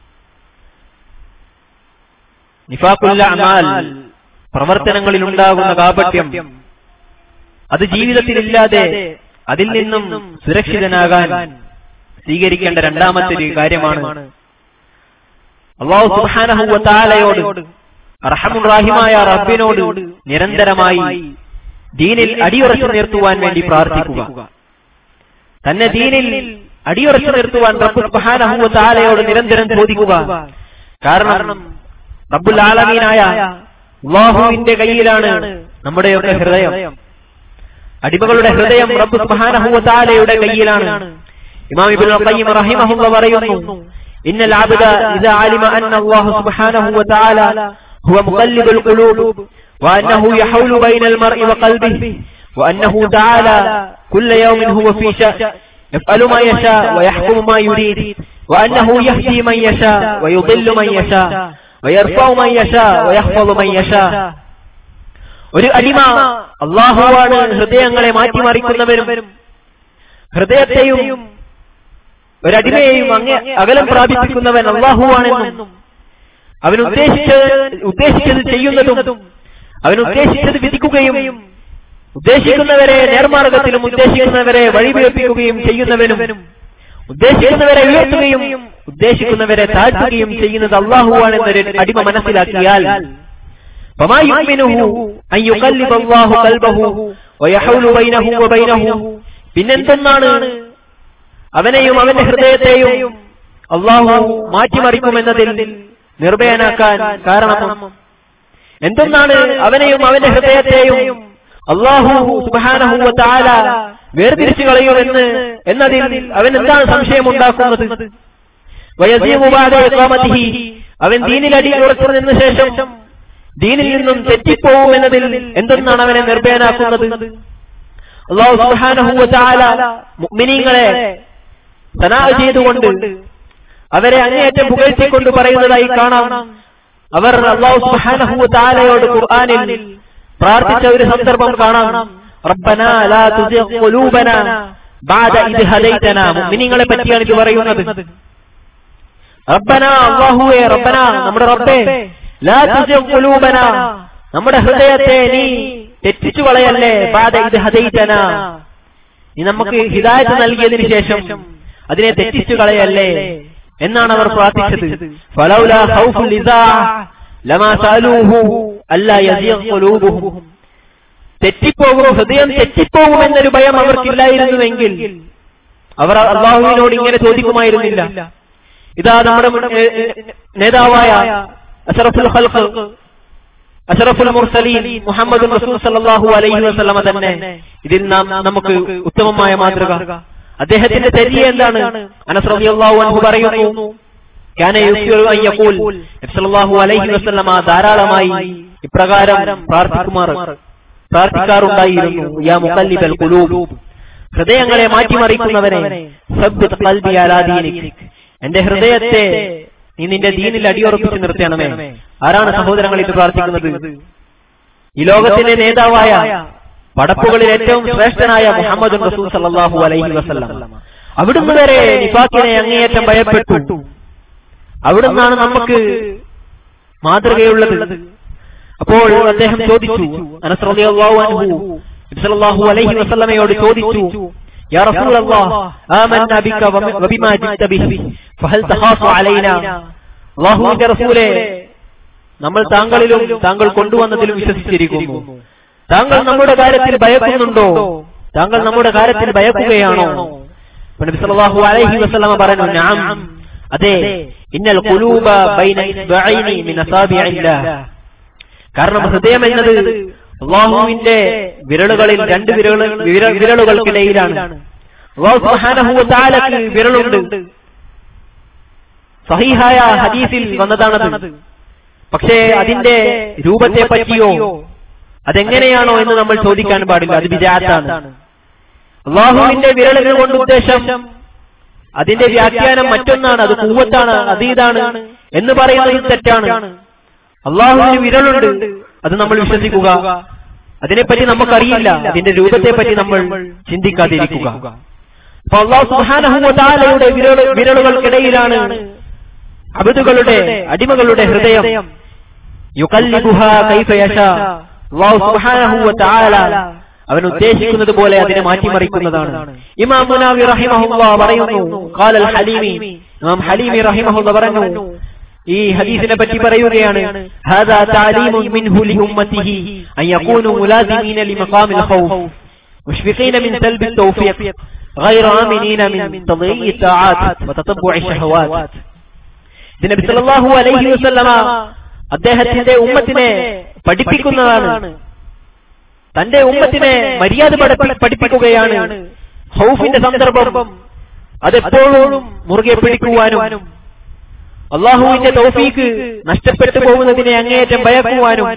Speaker 1: നിഫാഖുൽ അമാൽ പ്രവർത്തനങ്ങളിൽ ഉണ്ടാകുന്ന കാപട്യം അത് ജീവിതത്തിലില്ലാതെ അതിൽ നിന്നും സുരക്ഷിതനാകാൻ സ്വീകരിക്കേണ്ട രണ്ടാമത്തെ ഒരു കാര്യമാണ് അള്ളാഹു സുബ്ഹാനഹു വതആലയോട് റഹമുറാഹിമായ റബ്ബിനോട് നിരന്തരമായി ദീനിൽ അടിയുറച്ചു നിർത്തുവാൻ വേണ്ടി പ്രാർത്ഥിക്കുക തന്നെ ദീനിൽ അടിയുറച്ചു നിർത്തുവാൻ റബ്ബ് സുബ്ഹാനഹു വതആലയോട് നിരന്തരം ചോദിക്കുക കാരണം റബ്ബുൽ ആലമീനായ അള്ളാഹുവിന്റെ കയ്യിലാണ് നമ്മുടെയൊക്കെ ഹൃദയം അടിമകളുടെ ഹൃദയം റബ്ബ് സുബ്ഹാനഹു വതആലയുടെ കയ്യിലാണ് ഇമാം ഇബ്നുൽ ഖയ്യിം റഹിമഹുല്ലാഹ് പറയുന്നു ഇന്നൽ അബ്ദ ഇദാ അലിമ അന്ന അല്ലാഹു സുബ്ഹാനഹു വതആല ഹുവ മുഖല്ലിബുൽ ഖുലൂബ് وأنه يحول بين المرء وقلبه وأنه تعالى كل يوم هو في شأن يفعل ما يشاء ويحكم ما يريد وأنه يهدي من يشاء ويضل من يشاء ويرفع من يشاء ويحفظ من يشاء ഒരു അടിമ അള്ളാഹുവാണ് ഹൃദയങ്ങളെ മാറ്റിമറിക്കുന്നവരും ഹൃദയത്തെയും ഒരടിമയെയും അങ്ങ് അകലം പ്രാപിപ്പിക്കുന്നവൻ അള്ളാഹുവാണെന്നും അവൻ ഉദ്ദേശിച്ച ഉദ്ദേശിച്ചത് ചെയ്യുന്നതും അവൻ ഉദ്ദേശിച്ചത് വിധിക്കുകയും ഉദ്ദേശിക്കുന്നവരെ നേർമാർഗത്തിലും ഉദ്ദേശിക്കുന്നവരെ വഴിപിഴപ്പിക്കുകയും ചെയ്യുന്നവനും ഉദ്ദേശിക്കുന്നവരെ ഉയർത്തുകയും ഉദ്ദേശിക്കുന്നവരെ താഴ്ത്തുകയും ചെയ്യുന്നത് അള്ളാഹുവാണെന്നൊരു അടിമ മനസ്സിലാക്കിയാൽ فما يؤمنه أن يقلب الله قلبه ويحول بينه وبينه പിന്നെന്തെന്നാണ് അവനെയും അവന്റെ ഹൃദയത്തെയും അള്ളാഹു മാറ്റിമറിക്കുമെന്നതിൽ നിർഭയനാക്കാൻ കാരണം എന്തെന്നാണ് അവനെയും അവന്റെ ഹൃദയത്തെയും അള്ളാഹു സുബാനഹു താല വേർതിരിച്ചു കളയുമെന്ന് എന്നതിൽ അവൻ എന്താണ് സംശയമുണ്ടാക്കുന്നത് വയസീമുപാധി അവൻ ദീനിലടി ഉറച്ചു നിന്ന ശേഷം ദീനിൽ നിന്നും തെറ്റിപ്പോവുമെന്നതിൽ എന്തെന്നാണ് അവനെ നിർഭയനാക്കുന്നത് അള്ളാഹു സുബാനഹു താല മുഅ്മിനീങ്ങളെ സനാ ചെയ്തുകൊണ്ട് അവരെ അങ്ങേയറ്റം പുകഴ്ത്തിക്കൊണ്ട് പറയുന്നതായി കാണാം അവർ അള്ളാഹു സുബ്ഹാനഹു താലയോട് ഖുർആനിൽ പ്രാർത്ഥിച്ച ഒരു സന്ദർഭം കാണാം റബ്ബനാ ലാ തുസിഗ് ഖുലൂബനാ ബഅദ ഇദ് ഹദൈതനാ മുഅ്മിനീങ്ങളെ പറ്റിയാണ് ഇത് പറയുന്നത് റബ്ബനാ അല്ലാഹുവേ റബ്ബനാ നമ്മുടെ റബ്ബേ ലാ തുസിഗ് ഖുലൂബനാ നമ്മുടെ ഹൃദയത്തെ നീ തെറ്റിച്ചു കളയല്ലേ ബഅദ ഇദ് ഹദൈതനാ നീ നമുക്ക് ഹിദായത്ത് നൽകിയതിനു ശേഷം അതിനെ തെറ്റിച്ചു കളയല്ലേ എന്നാണ് അവർ പ്രാർത്ഥിച്ചത് ഫലൗലാ ഖൗഫുൽ ഇദാ ലമാ സഅലൂഹു അല്ലാ യസീഖ് ഖുലൂബുഹും തെറ്റിപ്പോകും ഹൃദയം തെറ്റിപ്പോകും എന്നൊരു ഭയം അവർക്കില്ലായിരുന്നുവെങ്കിൽ അവർ അള്ളാഹുവിനോട് ഇങ്ങനെ ചോദിക്കുമായിരുന്നില്ല ഇതാ നമ്മുടെ നേതാവായ അഷറഫുൽ ഖൽഖ് അഷറഫുൽ മുർസലീൻ മുഹമ്മദ് റസൂൽ സല്ലല്ലാഹു അലൈഹി വസല്ലമ തന്നെ ഇതിൽ നാം നമുക്ക് ഉത്തമമായ മാതൃക അദ്ദേഹത്തിന്റെ ചര്യ എന്താണ് അനസ് റളിയല്ലാഹു അൻഹു പറയുന്നു കാന യുസ്യു അൻ യഖൂൽ നബി സല്ലല്ലാഹു അലൈഹി വസല്ലമ ധാരാളമായി ഇപ്രകാരം പ്രാർത്ഥിക്കുമാർ പ്രാർത്ഥിക്കാറുണ്ടായിരുന്നു യാ മുഖല്ലിബൽ ഖുലൂബ് ഹൃദയങ്ങളെ മാറ്റിമറിക്കുന്നവനെ സബ്ബിത് ഖൽബി അലാ ദീനിക് എന്റെ ഹൃദയത്തെ നീ നിന്റെ ദീനിൽ അടിയുറപ്പിച്ച് നിർത്തണമേ ആരാണ് സഹോദരങ്ങൾ ഇത് പ്രാർത്ഥിക്കുന്നത് ഈ ലോകത്തിന്റെ നേതാവായ പടപ്പുകളിൽ ഏറ്റവും ശ്രേഷ്ഠനായ മുഹമ്മദ് റസൂൽ സല്ലല്ലാഹു അലൈഹി വസല്ലം അവിടുന്ന് വരെ നിഫാക്കിനെ അങ്ങേയറ്റം ഭയപ്പെട്ടു അവിടുന്നാണ് നമുക്ക് മാതൃകയുള്ളത് അപ്പോൾ അദ്ദേഹം ചോദിച്ചു അനസ് റളിയല്ലാഹു അൻഹു നബി സല്ലല്ലാഹു അലൈഹി വസല്ലമയോട് ചോദിച്ചു യാ റസൂലല്ലാഹ് ആമന്ന ബിക വബിമാ ജിത്ത ബിഹി ഫഹൽ തഖാഫു അലൈനാ അല്ലാഹുവിന്റെ റസൂലേ നമ്മൾ താങ്കളിലും താങ്കൾ കൊണ്ടുവന്നതിലും വിശ്വസിച്ചിരിക്കുന്നു താങ്കൾ നമ്മുടെ കാര്യത്തിൽ ഭയക്കുന്നുണ്ടോ താങ്കൾ നമ്മുടെ കാര്യത്തിൽ ഭയക്കുകയാണോ നബി സല്ലല്ലാഹു അലൈഹി വസല്ലമ പറഞ്ഞു നഅം അതെ ഇന്നൽ ഖുലൂബ ബൈന ഇസ്ബഅൈനി മിൻ അസാബിഇല്ലാഹ് കാരണം ഹൃദയം എന്നത് അള്ളാഹുവിന്റെ വിരലുകളിൽ രണ്ട് വിരലുകൾ വിരലുകൾക്കിടയിലാണ് അള്ളാഹു സുബ്ഹാനഹു വ തആലക്ക് വിരലുണ്ട് സഹീഹായ ഹദീസിൽ വന്നതാണത് പക്ഷേ അതിന്റെ രൂപത്തെ പറ്റിയോ അതെങ്ങനെയാണോ എന്ന് നമ്മൾ ചോദിക്കാൻ പാടില്ല അത് വിജാത്താണ് അള്ളാഹുവിന്റെ വിരലുകൾ കൊണ്ട് ഉദ്ദേശം അതിന്റെ വ്യാഖ്യാനം മറ്റൊന്നാണ് അത് കൂവത്താണ് അത് ഇതാണ് എന്ന് പറയുന്നത് തെറ്റാണ് അള്ളാഹുവിന് വിരലുണ്ട് അത് നമ്മൾ വിശ്വസിക്കുക അതിനെപ്പറ്റി നമുക്കറിയില്ല അതിന്റെ രൂപത്തെ പറ്റി നമ്മൾ ചിന്തിക്കാതിരിക്കുക അപ്പൊ അള്ളാഹു സുഹാനഹുലയുടെ വിരൽ വിരലുകൾക്കിടയിലാണ് അബുദുകളുടെ അടിമകളുടെ ഹൃദയം യുകല്ലിബുഹ കൈഫ യശാ അള്ളാഹു സുബ്ഹാനഹു വ തആല അവൻ ഉദ്ദേശിക്കുന്നത് പോലെ അതിനെ മാറ്റിമറിക്കുന്നതാണ് ഇമാം മുനാവി റഹിമഹുല്ലാ പറയുന്നു ഖാലൽ ഹലീമി ഇമാം ഹലീമി റഹിമഹുല്ലാ പറഞ്ഞു ഈ ഹദീസിനെ പറ്റി പറയുകയാണ് ഹാദാ തഅലീമുൻ മിൻഹു ലിഉമ്മത്തിഹി അൻ യകൂനു മുലാസിമീന ലിമഖാമിൽ ഖൗഫ് മുഷ്ഫിഖീന മിൻ സൽബി التوفيق غير آمنين من تضييع الطاعات وتتبع الشهوات ഇത് നബി സല്ലല്ലാഹു അലൈഹി വസല്ലമ അദ്ദേഹത്തിന്റെ ഉമ്മത്തിനെ പഠിപ്പിക്കുന്നതാണ് തന്റെ ഉമ്മത്തിനെ മര്യാദ പഠിപ്പിക്കുകയാണ് ഹൗഫിന്റെ സന്ദർഭം അതെപ്പോഴും മുറുകെ പിടിക്കുവാനും അള്ളാഹുവിന്റെ തൗഫീക്ക് നഷ്ടപ്പെട്ടു പോകുന്നതിനെ അങ്ങേയറ്റം ഭയക്കുവാനും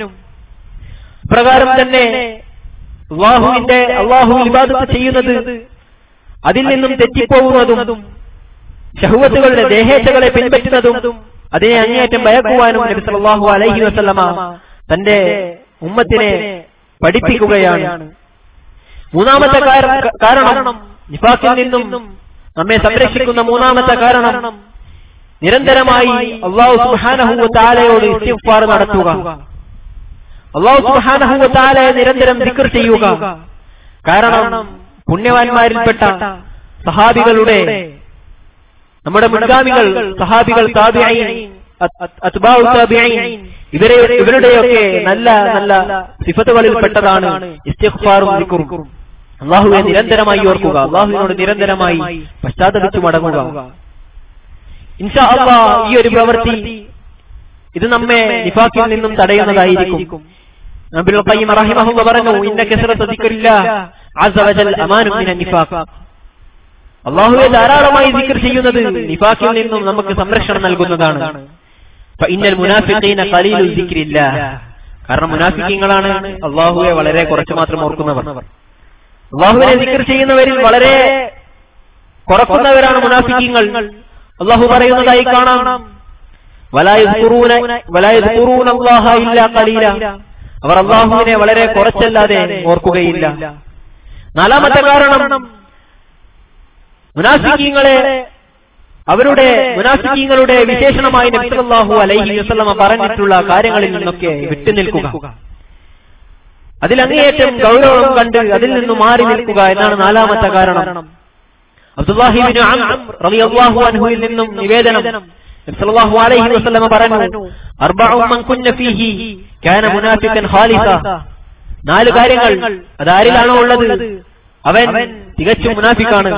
Speaker 1: പ്രകാരം തന്നെ അള്ളാഹുവിന്റെ അള്ളാഹു ഇബാദത്ത് ചെയ്യുന്നത് അതിൽ നിന്നും തെറ്റിപ്പോകുന്നതും ഷഹുവത്തുകളുടെ ദേഹേച്ഛകളെ പിൻപറ്റുന്നതും അതിനെ അങ്ങേയറ്റം ഭയക്കുവാനും നബി സല്ലല്ലാഹു അലൈഹി വസല്ലമ തന്റെ ഉമ്മത്തിനെ പഠിപ്പിക്കുകയാണ് മൂന്നാമത്തെ കാരണം നിഫാഖിൽ നിന്നും നമ്മെ സംരക്ഷിക്കുന്ന മൂന്നാമത്തെ കാരണം നിരന്തരമായി അള്ളാഹു സുബ്ഹാനഹു താലയോട് ഇസ്തിഗ്ഫാർ നടത്തുക അള്ളാഹു സുബ്ഹാനഹു താലയെ നിരന്തരം ദിക്ർ ചെയ്യുക കാരണം പുണ്യവാന്മാരിൽപ്പെട്ട സഹാബികളുടെ നമ്മുടെ മുൻഗാമികൾ സഹാബികൾ ഇവരെ ഇവരുടെയൊക്കെ നല്ല നല്ല സിഫത്തുകളിൽപ്പെട്ടതാണ് ഇസ്തിഗ്ഫാറും ദിക്റും അള്ളാഹുവെ നിരന്തരമായി ഓർക്കുക അള്ളാഹുവിനോട് നിരന്തരമായി പശ്ചാത്തപിച്ചു മടങ്ങുക ഇൻഷാ അള്ളാ ഈ ഒരു പ്രവൃത്തി ഇത് നമ്മെ നിഫാഖിൽ നിന്നും തടയുന്നതായിരിക്കും നബിൽ ഖയ്യിം റഹിമഹുല്ലാഹ് പറഞ്ഞു ഇന്ന കസറത ദിക്റില്ലാഹ് അസ്സ വജൽ അമാനു മിനൻ നിഫാഖ് അള്ളാഹുവെ ധാരാളമായി ദിക്ർ ചെയ്യുന്നത് നിഫാഖിൽ നിന്നും നമുക്ക് സംരക്ഷണം നൽകുന്നതാണ് ഫഇന്നൽ മുനാഫിഖീന ഖലീലുൽ ദിക്രില്ലാഹ് കാരണം മുനാഫിക്കീങ്ങളാണ് അള്ളാഹുവെ വളരെ കുറച്ച് മാത്രം ഓർക്കുന്നവർ അള്ളാഹുവിനെ ദിക്ർ ചെയ്യുന്നവരിൽ വളരെ കുറക്കുന്നവരാണ് മുനാഫിക്കീങ്ങൾ അള്ളാഹു പറയുന്നതായി കാണാം അവർ അള്ളാഹുവിനെ വളരെ കുറച്ചല്ലാതെ ഓർക്കുകയില്ല നാലാമത്തെ കാരണം മുനാഫിക്കീങ്ങളെ അവരുടെ മുനാഫിക്കീങ്ങളുടെ വിശേഷണമായി നബിസല്ലാഹു അലൈഹി വസല്ലമ പറഞ്ഞിട്ടുള്ള കാര്യങ്ങളിൽ നിന്നൊക്കെ വിട്ടുനിൽക്കുക അതിൽ അങ്ങേയറ്റം ഗൗരവം കണ്ട് അതിൽ നിന്നും മാറി നിൽക്കുക എന്നാണ് നാലാമത്തെ കാരണം അബ്ദുല്ലാഹിബിന് റളിയല്ലാഹു അൻഹുവിൽ നിന്നും നിവേദനം സല്ലല്ലാഹു അലൈഹി വസല്ലമ പറഞ്ഞു അർബഉ മൻ കുന്ന ഫീഹി കാന മുനാഫിഖൻ ഖാലിസ നാല് കാര്യങ്ങൾ അതാരിലാണോ ഉള്ളത് അവൻ തികച്ചും മുനാഫിക്കാണ്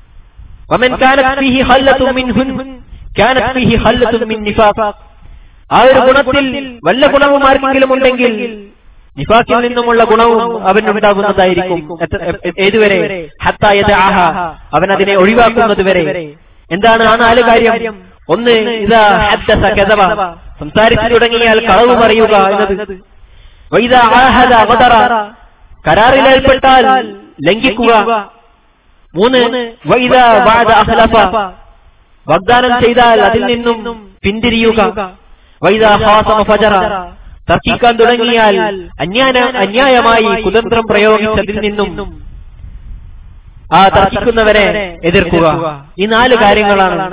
Speaker 1: വമൻ കാനത് ഫീഹി ഖല്ലത്തും മിൻഹുൻ കാനത് ഫീഹി ഖല്ലത്തും മിൻ നിഫാഖ് ആ ഒരു ഗുണത്തിൽ വല്ല ഗുണവും ആർക്കെങ്കിലും ഉണ്ടെങ്കിൽ നിഫാഖിൽ നിന്നുമുള്ള ഗുണവും അവനുണ്ടാകുന്നതായിരിക്കും എത്ര- എ- ഏതുവരെ ഹത്തായത് ആഹ അവൻ അതിനെ ഒഴിവാക്കുന്നത് വരെ എന്താണ് ആ നാല് കാര്യം ഒന്ന് ഇതാ ഹദ്ദസ കദബ സംസാരിച്ചു തുടങ്ങിയാൽ കളവ് പറയുക എന്നത് വൈദ ആഹദ ഗദറ കരാറിലേർപ്പെട്ടാൽ ലംഘിക്കുക മൂന്ന് വൈദ വഅദ അഖ്ലഫ വാഗ്ദാനം ചെയ്താൽ അതിൽ നിന്നും പിന്തിരിയുക വൈദ ഖാസമ ഫജറ തർക്കിക്കാൻ തുടങ്ങിയാൽ അന്യാന അന്യായമായി കുതന്ത്രം പ്രയോഗിച്ചതിൽ നിന്നും ആ തർക്കിക്കുന്നവരെ എതിർക്കുക ഈ നാല് കാര്യങ്ങളാണ്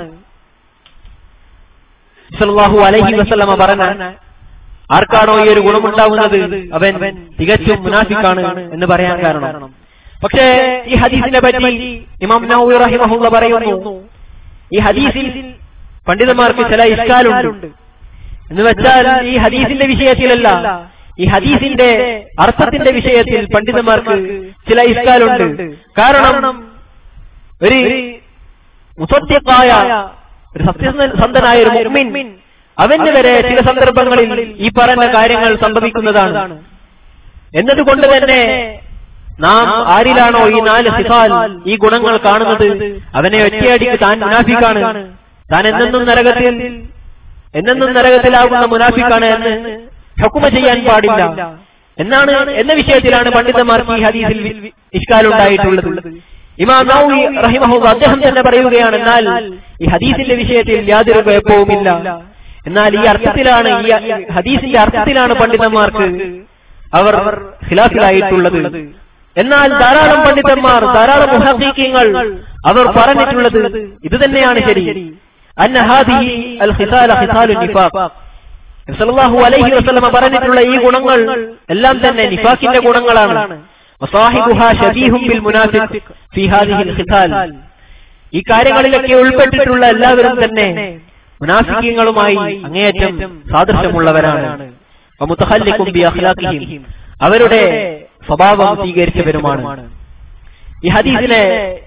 Speaker 1: സല്ലല്ലാഹു അലൈഹി വസല്ലമ പറഞ്ഞ ആർക്കാണോ ഈ ഒരു ഗുണമുണ്ടാവുന്നത് അവൻ തികച്ചും മുനാഫിക്കാണ് എന്ന് പറയാൻ കാരണം പക്ഷേ ഈ ഹദീസിനെ പറ്റി ഇമാം നൗവി റഹിമഹുള്ള പറയുന്നു ഈ ഹദീസിൽ പണ്ഡിതന്മാർക്ക് ചില ഇഷ്കാലുണ്ട് എന്ന് വെച്ചാൽ ഈ ഹദീസിന്റെ വിഷയത്തിലല്ല ഈ ഹദീസിന്റെ അർത്ഥത്തിന്റെ വിഷയത്തിൽ പണ്ഡിതന്മാർക്ക് ചില ഇഷ്കാലുണ്ട് കാരണം ഒരു മുസത്യക്കായ ഒരു സത്യസന്ധനായ ഒരു മുഅ്മിൻ അവന് വരെ ചില സന്ദർഭങ്ങളിൽ ഈ പറഞ്ഞ കാര്യങ്ങൾ സംഭവിക്കുന്നതാണ് എന്നതുകൊണ്ട് തന്നെ നാം ആരിലാണോ ഈ നാല് സിഫാൽ ഈ ഗുണങ്ങൾ കാണുന്നത് അവനെ ഒറ്റയടിക്ക് താൻ മുനാഫിക്കാണ് താൻ എന്നെന്നും നരകത്തിൽ എന്നെന്നും നരകത്തിലാകുന്ന മുനാഫിക്കാണ് എന്ന് ഹക്കുമ ചെയ്യാൻ പാടില്ല എന്നാണ് എന്ന വിഷയത്തിലാണ് പണ്ഡിതന്മാർക്ക് ഈ ഹദീസിൽ ഇഷ്കാലുണ്ടായിട്ടുള്ളത് ഇമാം നൗവി റഹിമഹുല്ല അദ്ദേഹം തന്നെ പറയുകയാണ് എന്നാൽ ഈ ഹദീസിന്റെ വിഷയത്തിൽ യാതൊരു കുഴപ്പവുമില്ല എന്നാൽ ഈ അർത്ഥത്തിലാണ് ഈ ഹദീസിന്റെ അർത്ഥത്തിലാണ് പണ്ഡിതന്മാർക്ക് അവർ ഖിലാഫിലായിട്ടുള്ളത് എന്നാൽ ധാരാളം പണ്ഡിതന്മാർ ധാരാളം മുഹീങ്ങൾ അവർ പറഞ്ഞിട്ടുള്ളത് ഇത് തന്നെയാണ് ശരി അന്ന ഹാദിഹി അൽ ഖിസാല ഖിസാലു നിഫാഖ് സല്ലല്ലാഹു അലൈഹി വസല്ലമ പറഞ്ഞിട്ടുള്ള ഈ ഗുണങ്ങൾ എല്ലാം തന്നെ നിഫാഖിന്റെ ഗുണങ്ങളാണ് വസാഹിബുഹാ ശബീഹും ബിൽ മുനാഫിഖ് ഫീ ഹാദിഹിൽ ഖിസാൽ ഈ കാര്യങ്ങളിലൊക്കെ ഉൾപ്പെട്ടിട്ടുള്ള എല്ലാവരും തന്നെ മുനാഫിക്കങ്ങളുമായി അങ്ങേയറ്റം സാദൃശ്യമുള്ളവരാണ് വമുതഖല്ലിഖും ബി അഖ്ലാഖിഹിം അവരുടെ സ്വഭാവം സ്വീകരിച്ചവരുമാണ് ഈ ഹദീസിലെ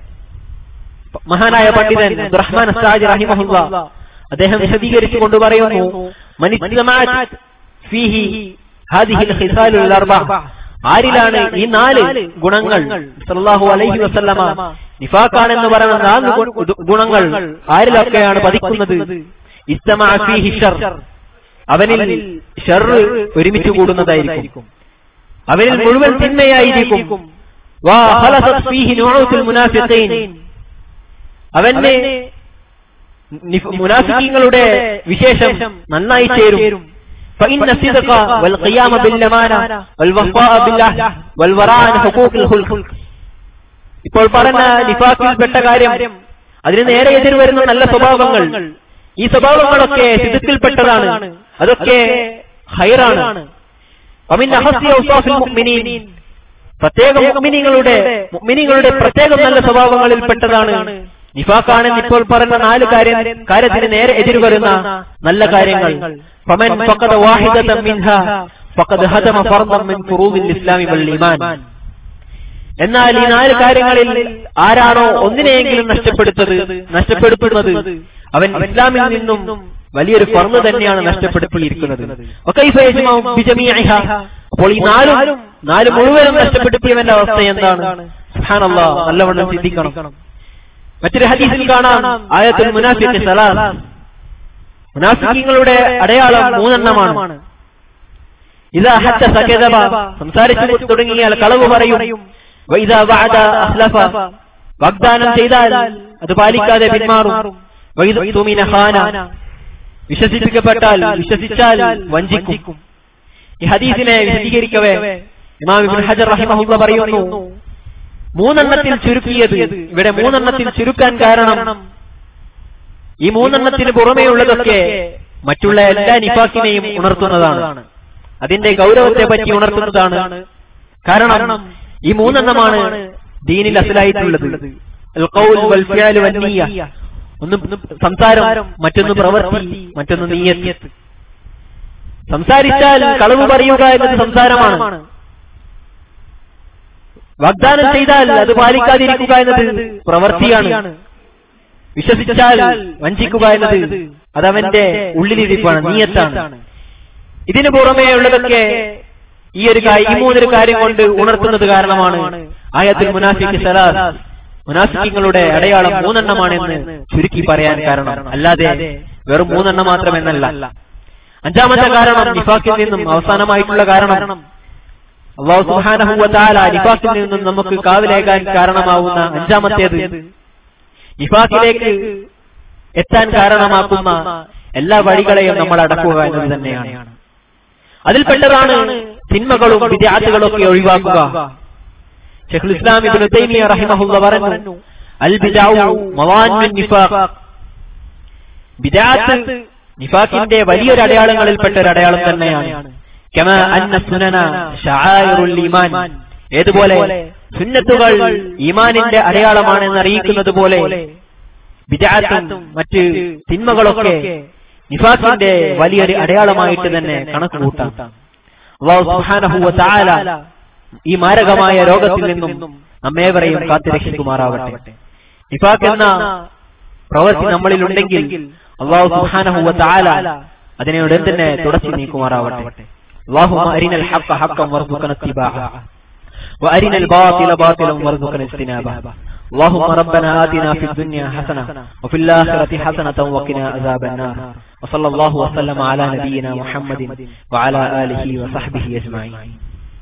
Speaker 1: മഹാനായ പണ്ഡിതൻ അബ്ദുറഹ്മാൻ അസ്താജ് റഹിമഹുല്ല അദ്ദേഹം വിശദീകരിച്ചു കൊണ്ട് പറയുന്നു മനിസ്തമാഅത്ത് ഫീഹി ഹാദിഹിൽ ഖിസാലുൽ അർബഅ ആരിലാണ് ഈ നാല് ഗുണങ്ങൾ സല്ലല്ലാഹു അലൈഹി വസല്ലമ നിഫാഖാണെന്ന് പറയുന്ന നാല് ഗു- ഗുണങ്ങൾ ആരിലൊക്കെയാണ് പതിക്കുന്നത് ഇസ്തമാ ഫീഹി ഷർ അവനിൽ ഷർ ഒരുമിച്ച് കൂടുന്നതായിരിക്കും അവനിൽ മുഴുവൻ തിന്മയായിരിക്കും വാ ഖലസത് ഫീഹി നുഊത്തുൽ മുനാഫിഖീൻ അവന് നിഫ്- മുനാഫിക്കീങ്ങളുടെ വിശേഷം നന്നായി ചേരും فإن الصدق والقيام بالأمانة والوفاء بالعهد والوراء عن حقوق الخلق ഇപ്പോൾ പറഞ്ഞ നിഫാഖിൽപ്പെട്ട കാര്യം അതിന് നേരെ എതിർ വരുന്ന നല്ല സ്വഭാവങ്ങൾ ഈ സ്വഭാവങ്ങളൊക്കെ സിദ്ധത്തിൽപ്പെട്ടതാണ് അതൊക്കെ ഹൈറാണ് ومن أخص أوصاف المؤمنين പ്രത്യേക മുഅ്മിനീങ്ങളുടെ മുഅ്മിനീങ്ങളുടെ പ്രത്യേകം നല്ല സ്വഭാവങ്ങളിൽപ്പെട്ടതാണ് നിഫാഖാണെന്ന് ഇപ്പോൾ പറഞ്ഞ നാല് കാര്യം കാര്യത്തിന് നേരെ എതിർ വരുന്ന നല്ല കാര്യങ്ങൾ ഫമൻ ഫഖദ വാഹിദതൻ മിൻഹാ ഫഖദ് ഹദമ ഫർദൻ മിൻ ഫുറൂദിൽ ഇസ്ലാമി വൽ ഈമാൻ എന്നാൽ ഈ നാല് കാര്യങ്ങളിൽ ആരാണോ ഒന്നിനെയെങ്കിലും നഷ്ടപ്പെടുത്തത് നഷ്ടപ്പെടുത്തുന്നത് അവൻ ഇസ്ലാമിൽ നിന്നും വലിയൊരു ഫർദ് തന്നെയാണ് നഷ്ടപ്പെടുത്തിയിരിക്കുന്നത് വകൈഫ യജ്മഉ ബിജമീഇഹാ അപ്പോൾ ഈ നാലും നാല് മുഴുവനും നഷ്ടപ്പെടുത്തിയവന്റെ അവസ്ഥ എന്താണ് സുബ്ഹാനല്ലാഹ് നല്ലവണ്ണം ചിന്തിക്കണം മറ്റൊരു ഹദീസിൽ കാണാം ആയത്തുൽ മുനാഫിഖ് സലാസ് മുനാഫിഖീങ്ങളുടെ അടയാളം മൂന്നെണ്ണമാണ് ഇതാ ഹത്ത സകേതബ സംസാരിച്ചു തുടങ്ങിയാൽ കളവ് പറയും വൈദാ വഅദ അഖ്ലഫ വാഗ്ദാനം ചെയ്താൽ അത് പാലിക്കാതെ പിന്മാറും വൈദ തുമിന ഖാന വിശ്വസിപ്പിക്കപ്പെട്ടാൽ വിശ്വസിച്ചാൽ വഞ്ചിക്കും ഈ ഹദീസിനെ വിശദീകരിക്കവേ ഇമാം ഇബ്നു ഹജർ റഹിമഹുല്ല പറയുന്നു മൂന്നെണ്ണത്തിൽ ചുരുക്കിയത് ഇവിടെ മൂന്നെണ്ണത്തിൽ ചുരുക്കാൻ കാരണം ഈ മൂന്നെണ്ണത്തിന് പുറമേയുള്ളതൊക്കെ മറ്റുള്ള എല്ലാ നിഫാക്കിനെയും ഉണർത്തുന്നതാണ് അതിന്റെ ഗൗരവത്തെ പറ്റി ഉണർത്തുന്നതാണ് കാരണം ഈ മൂന്നെണ്ണമാണ് ദീനിൽ അസലായിട്ടുള്ളത് അൽ ഖൗൽ വൽ ഫിഅൽ വൻ നിയ്യ ഒന്ന് സംസാരം മറ്റൊന്ന് പ്രവൃത്തി മറ്റൊന്ന് നീയത്ത് സംസാരിച്ചാൽ കളവ് പറയുക എന്നത് സംസാരമാണ് വാഗ്ദാനം ചെയ്താൽ അത് പാലിക്കാതിരിക്കുക എന്നത് പ്രവൃത്തിയാണ് വിശ്വസിച്ചാൽ വഞ്ചിക്കുക എന്നത് അതവന്റെ ഉള്ളിലിരിപ്പാണ് നീയത്താണ് ഇതിനു പുറമേ ഉള്ളതൊക്കെ ഈ ഒരു കാര്യം ഈ മൂന്നൊരു കാര്യം കൊണ്ട് ഉണർത്തുന്നത് കാരണമാണ് ആയത്തിൽ മുനാഫിക്ക് സലാസ് മുനാഫിക്കങ്ങളുടെ അടയാളം മൂന്നെണ്ണമാണെന്ന് ചുരുക്കി പറയാൻ കാരണം അല്ലാതെ വെറും മൂന്നെണ്ണം മാത്രമെന്നല്ല അഞ്ചാമത്തെ കാരണം നിഫാഖിൽ നിന്നും അവസാനമായിട്ടുള്ള കാരണം അള്ളാഹു സുബ്ഹാനഹു വ തആല നിഫാഖിൽ നിന്നും നമുക്ക് കാവലേകാൻ കാരണമാവുന്ന അഞ്ചാമത്തേത് നിഫാഖിലേക്ക് എത്താൻ കാരണമാക്കുന്ന എല്ലാ വഴികളെയും നമ്മൾ അടക്കുക എന്നത് തന്നെയാണ് അതിൽപ്പെട്ടതാണ് തിന്മകളും വിദ്യാർത്ഥികളും ഒക്കെ ഒഴിവാക്കുക ഷെഖുൽ ഇസ്ലാം ഇബ്നു തൈമിയ റഹിമഹുള്ള പറഞ്ഞു അൽ ബിദാഉ മവാനുൻ നിഫാഖ് ബിദാത്ത് നിഫാഖിന്റെ വലിയൊരു അടയാളങ്ങളിൽപ്പെട്ട ഒരു അടയാളം തന്നെയാണ് കമാ അന്ന സുനന ശആയിറുൽ ഈമാൻ ഏതുപോലെ സുന്നത്തുകൾ ഈമാനിന്റെ അടയാളമാണെന്ന് അറിയിക്കുന്നത് പോലെ ബിദാത്തും മറ്റ് തിന്മകളൊക്കെ നിഫാഖിന്റെ വലിയൊരു അടയാളമായിട്ട് തന്നെ കണക്ക് കൂട്ടാം അള്ളാഹു സുബ്ഹാനഹു വ തആല ഈ മാരകമായ രോഗത്തിൽ നിന്നും നമ്മേവരെയും കാത്തുരക്ഷിക്കുമാറാവട്ടെ നിഫാഖ് എന്ന പ്രവൃത്തി നമ്മളിൽ ഉണ്ടെങ്കിൽ അള്ളാഹു സുബ്ഹാനഹു വ തആല അതിനെ ഉടൻ തന്നെ തുടച്ചു നീക്കുമാറാവട്ടെ اللهم أرنا الحق حقا وارزقنا اتباعه وأرنا الباطل باطلا وارزقنا اجتنابه اللهم ربنا آتنا في الدنيا حسنة وفي الآخرة حسنة وقنا عذاب النار وصلى الله وسلم على نبينا محمد وعلى آله وصحبه أجمعين